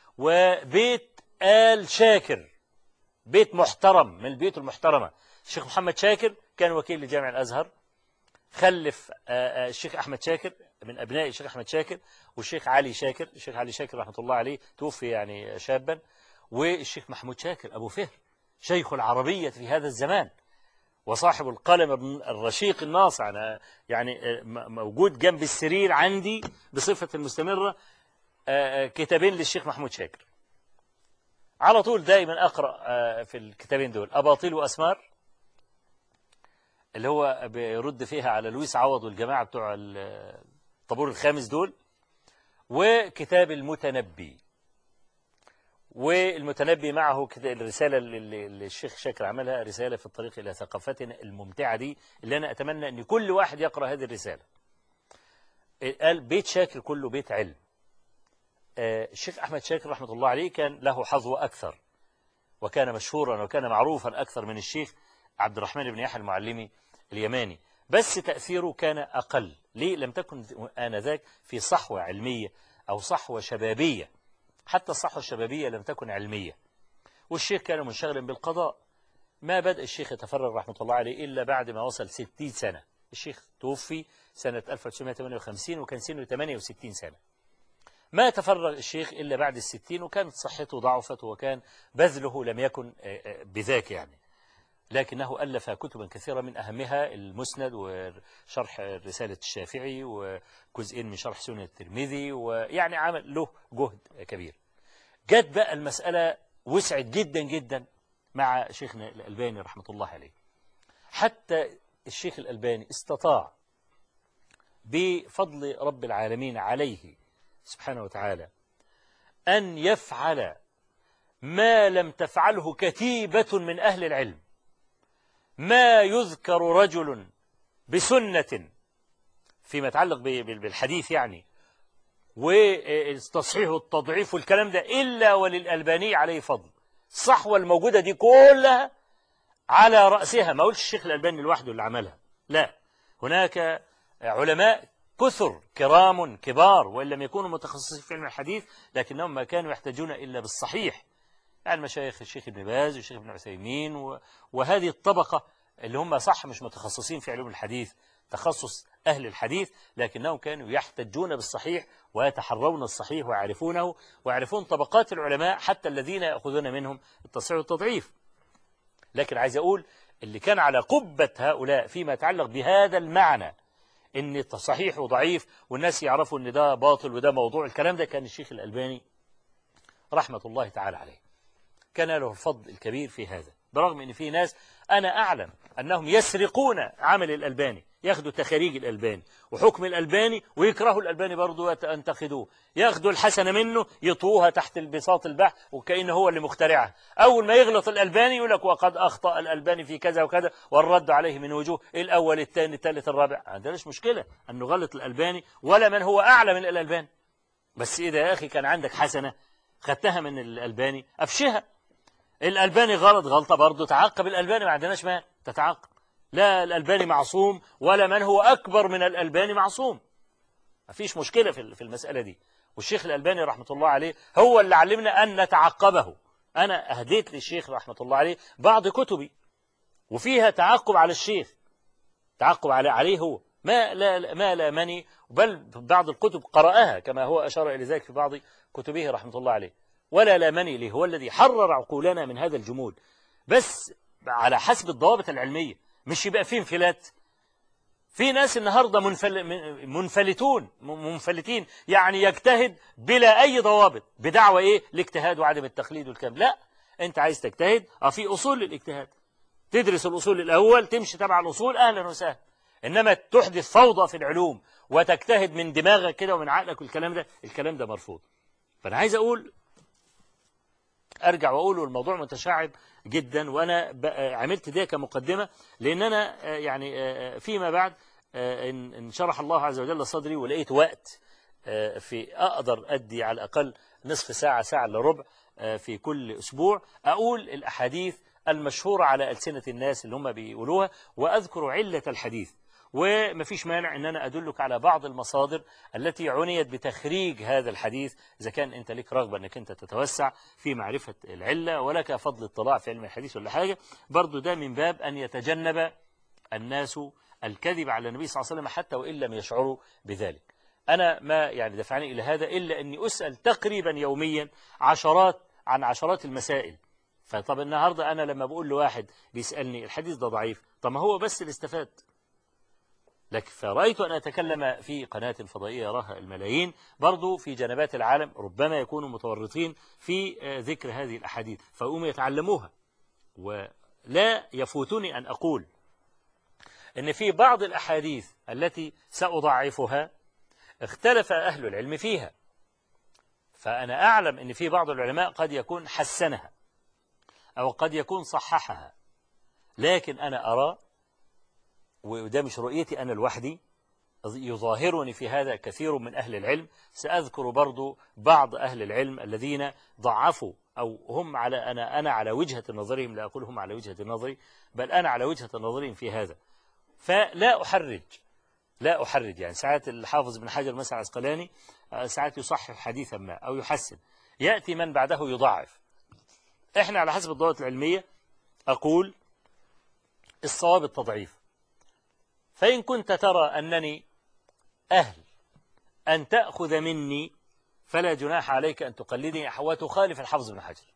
وبيت آل شاكر بيت محترم من البيوت المحترمة الشيخ محمد شاكر كان وكيل لجامع الأزهر خلف آه، آه، الشيخ أحمد شاكر من أبناء الشيخ أحمد شاكر والشيخ علي شاكر الشيخ علي شاكر رحمة الله عليه توفي يعني شابا والشيخ محمود شاكر أبو فهر شيخ العربية في هذا الزمان وصاحب القلم الرشيق الناصع أنا يعني آه، موجود جنب السرير عندي بصفة مستمرة كتابين للشيخ محمود شاكر على طول دائما أقرأ في الكتابين دول أباطيل وأسمار اللي هو بيرد فيها على لويس عوض والجماعة بتوع الطابور الخامس دول وكتاب المتنبي والمتنبي معه الرسالة اللي الشيخ شاكر عملها رسالة في الطريق إلى ثقافتنا الممتعة دي اللي أنا أتمنى أن كل واحد يقرأ هذه الرسالة قال بيت شاكر كله بيت علم آه، الشيخ أحمد شاكر رحمة الله عليه كان له حظوة أكثر وكان مشهورا وكان معروفا أكثر من الشيخ عبد الرحمن بن يحيى المعلمي اليماني بس تأثيره كان أقل ليه لم تكن آنذاك في صحوة علمية أو صحوة شبابية حتى الصحوة الشبابية لم تكن علمية والشيخ كان منشغلا بالقضاء ما بدأ الشيخ يتفرغ رحمة الله عليه إلا بعد ما وصل 60 سنة الشيخ توفي سنة 1958 وكان سنه 68 سنة ما تفرغ الشيخ إلا بعد الستين وكانت صحته ضعفت وكان بذله لم يكن بذاك يعني لكنه ألف كتبا كثيرة من أهمها المسند وشرح رسالة الشافعي وجزئين من شرح سنة الترمذي ويعني عمل له جهد كبير جت بقى المسألة وسعت جدا جدا مع شيخنا الألباني رحمة الله عليه حتى الشيخ الألباني استطاع بفضل رب العالمين عليه سبحانه وتعالى أن يفعل ما لم تفعله كتيبة من أهل العلم ما يذكر رجل بسنة فيما يتعلق بالحديث يعني والتصحيح والتضعيف والكلام ده إلا وللألباني عليه فضل الصحوة الموجودة دي كلها على رأسها ما أقولش الشيخ الألباني لوحده اللي عملها لا هناك علماء كثر كرام كبار وإن لم يكونوا متخصصين في علم الحديث لكنهم ما كانوا يحتاجون إلا بالصحيح يعني مشايخ الشيخ ابن باز والشيخ ابن عثيمين و... وهذه الطبقة اللي هم صح مش متخصصين في علوم الحديث تخصص أهل الحديث لكنهم كانوا يحتجون بالصحيح ويتحرون الصحيح ويعرفونه ويعرفون طبقات العلماء حتى الذين يأخذون منهم التصحيح والتضعيف لكن عايز أقول اللي كان على قبة هؤلاء فيما يتعلق بهذا المعنى ان صحيح وضعيف والناس يعرفوا ان ده باطل وده موضوع الكلام ده كان الشيخ الألباني رحمة الله تعالى عليه كان له الفضل الكبير في هذا برغم ان في ناس انا اعلم انهم يسرقون عمل الالباني ياخدوا تخاريج الالباني وحكم الالباني ويكرهوا الالباني برضه وينتقدوه ياخدوا الحسنه منه يطوها تحت البساط البحث وكانه هو اللي مخترعها اول ما يغلط الالباني يقول لك وقد اخطا الالباني في كذا وكذا والرد عليه من وجوه الاول الثاني الثالث الرابع ما عندناش مشكله انه غلط الالباني ولا من هو اعلى من الالباني بس اذا يا اخي كان عندك حسنه خدتها من الالباني افشها الألباني غلط غلطة برضه تعاقب الألباني ما عندناش ما تتعاقب لا الألباني معصوم ولا من هو أكبر من الألباني معصوم ما فيش مشكلة في المسألة دي والشيخ الألباني رحمة الله عليه هو اللي علمنا أن نتعقبه أنا أهديت للشيخ رحمة الله عليه بعض كتبي وفيها تعقب على الشيخ تعقب على عليه هو ما لا ما لا مني بل بعض الكتب قرأها كما هو أشار إلى ذلك في بعض كتبه رحمة الله عليه ولا لامني لي هو الذي حرر عقولنا من هذا الجمود بس على حسب الضوابط العلمية مش يبقى فيه انفلات في ناس النهاردة منفل منفلتون منفلتين يعني يجتهد بلا أي ضوابط بدعوة إيه الاجتهاد وعدم التقليد والكلام لا أنت عايز تجتهد اه في أصول للاجتهاد تدرس الأصول الأول تمشي تبع الأصول أهلا وسهلا إنما تحدث فوضى في العلوم وتجتهد من دماغك كده ومن عقلك والكلام ده الكلام ده مرفوض فأنا عايز أقول ارجع واقول الموضوع متشعب جدا وانا عملت ده كمقدمه لان انا يعني فيما بعد ان شرح الله عز وجل صدري ولقيت وقت في اقدر ادي على الاقل نصف ساعه ساعه الا ربع في كل اسبوع اقول الاحاديث المشهوره على السنه الناس اللي هم بيقولوها واذكر عله الحديث ومفيش مانع ان انا ادلك على بعض المصادر التي عنيت بتخريج هذا الحديث اذا كان انت لك رغبه انك انت تتوسع في معرفه العله ولك فضل اطلاع في علم الحديث ولا حاجه برضو ده من باب ان يتجنب الناس الكذب على النبي صلى الله عليه وسلم حتى وان لم يشعروا بذلك انا ما يعني دفعني الى هذا الا اني اسال تقريبا يوميا عشرات عن عشرات المسائل فطب النهارده انا لما بقول لواحد بيسالني الحديث ده ضعيف طب ما هو بس اللي استفاد لكن فرأيت أن أتكلم في قناة فضائية يراها الملايين برضو في جنبات العالم ربما يكونوا متورطين في ذكر هذه الأحاديث فأقوم يتعلموها ولا يفوتني أن أقول أن في بعض الأحاديث التي سأضعفها اختلف أهل العلم فيها فأنا أعلم أن في بعض العلماء قد يكون حسنها أو قد يكون صححها لكن أنا أرى وده مش رؤيتي أنا لوحدي يظاهرني في هذا كثير من أهل العلم سأذكر برضو بعض أهل العلم الذين ضعفوا أو هم على أنا أنا على وجهة نظرهم لا أقول هم على وجهة نظري بل أنا على وجهة نظرهم في هذا فلا أحرج لا أحرج يعني ساعات الحافظ بن حجر مثلا عسقلاني ساعات يصحح حديثا ما أو يحسن يأتي من بعده يضعف إحنا على حسب الضوابط العلمية أقول الصواب التضعيف فإن كنت ترى أنني أهل أن تأخذ مني فلا جناح عليك أن تقلدني وتخالف الحافظ بن حجر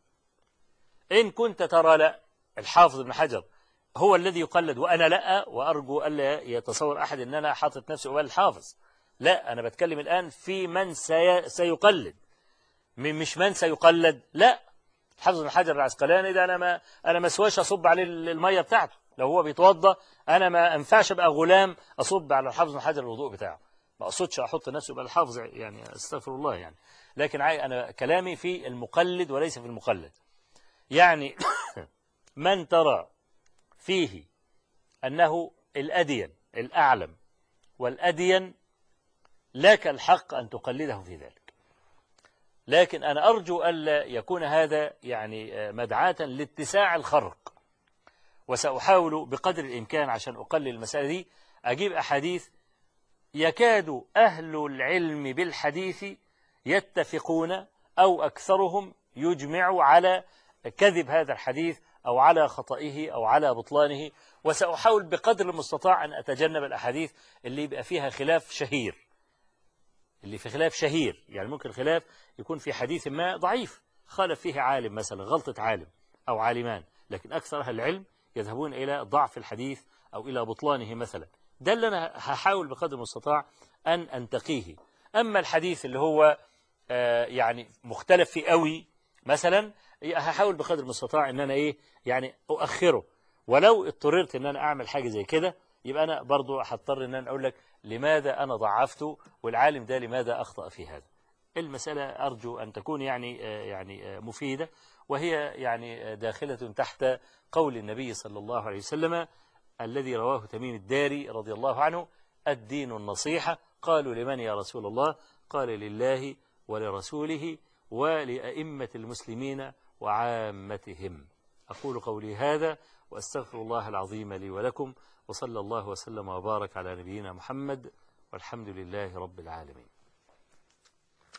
إن كنت ترى لا الحافظ بن حجر هو الذي يقلد وأنا لا وأرجو ألا يتصور أحد أن أنا حاطط نفسي قبال الحافظ لا أنا بتكلم الآن في من سي... سيقلد من مش من سيقلد لا الحافظ بن حجر العسقلاني ده أنا ما أنا ما سواش أصب عليه المية بتاعته لو هو بيتوضى أنا ما أنفعش أبقى غلام أصب على الحافظ بن حجر الوضوء بتاعه ما أقصدش أحط نفسي يبقى الحافظ يعني استغفر الله يعني لكن أنا كلامي في المقلد وليس في المقلد يعني من ترى فيه أنه الأدين الأعلم والأدين لك الحق أن تقلده في ذلك لكن أنا أرجو ألا يكون هذا يعني مدعاة لاتساع الخرق وسأحاول بقدر الإمكان عشان أقلل المسألة دي أجيب أحاديث يكاد أهل العلم بالحديث يتفقون أو أكثرهم يجمع على كذب هذا الحديث أو على خطئه أو على بطلانه وسأحاول بقدر المستطاع أن أتجنب الأحاديث اللي يبقى فيها خلاف شهير اللي في خلاف شهير يعني ممكن خلاف يكون في حديث ما ضعيف خالف فيه عالم مثلا غلطة عالم أو عالمان لكن أكثر أهل العلم يذهبون إلى ضعف الحديث أو إلى بطلانه مثلا ده اللي أنا هحاول بقدر المستطاع أن أنتقيه أما الحديث اللي هو آه يعني مختلف فيه قوي مثلا هحاول بقدر المستطاع ان انا ايه يعني اؤخره ولو اضطررت ان انا اعمل حاجه زي كده يبقى انا برضو هضطر ان انا اقول لك لماذا انا ضعفته والعالم ده لماذا اخطا في هذا المساله ارجو ان تكون يعني يعني مفيده وهي يعني داخله تحت قول النبي صلى الله عليه وسلم الذي رواه تميم الداري رضي الله عنه الدين النصيحه قالوا لمن يا رسول الله قال لله ولرسوله ولأئمة المسلمين وعامتهم أقول قولي هذا وأستغفر الله العظيم لي ولكم وصلى الله وسلم وبارك على نبينا محمد والحمد لله رب العالمين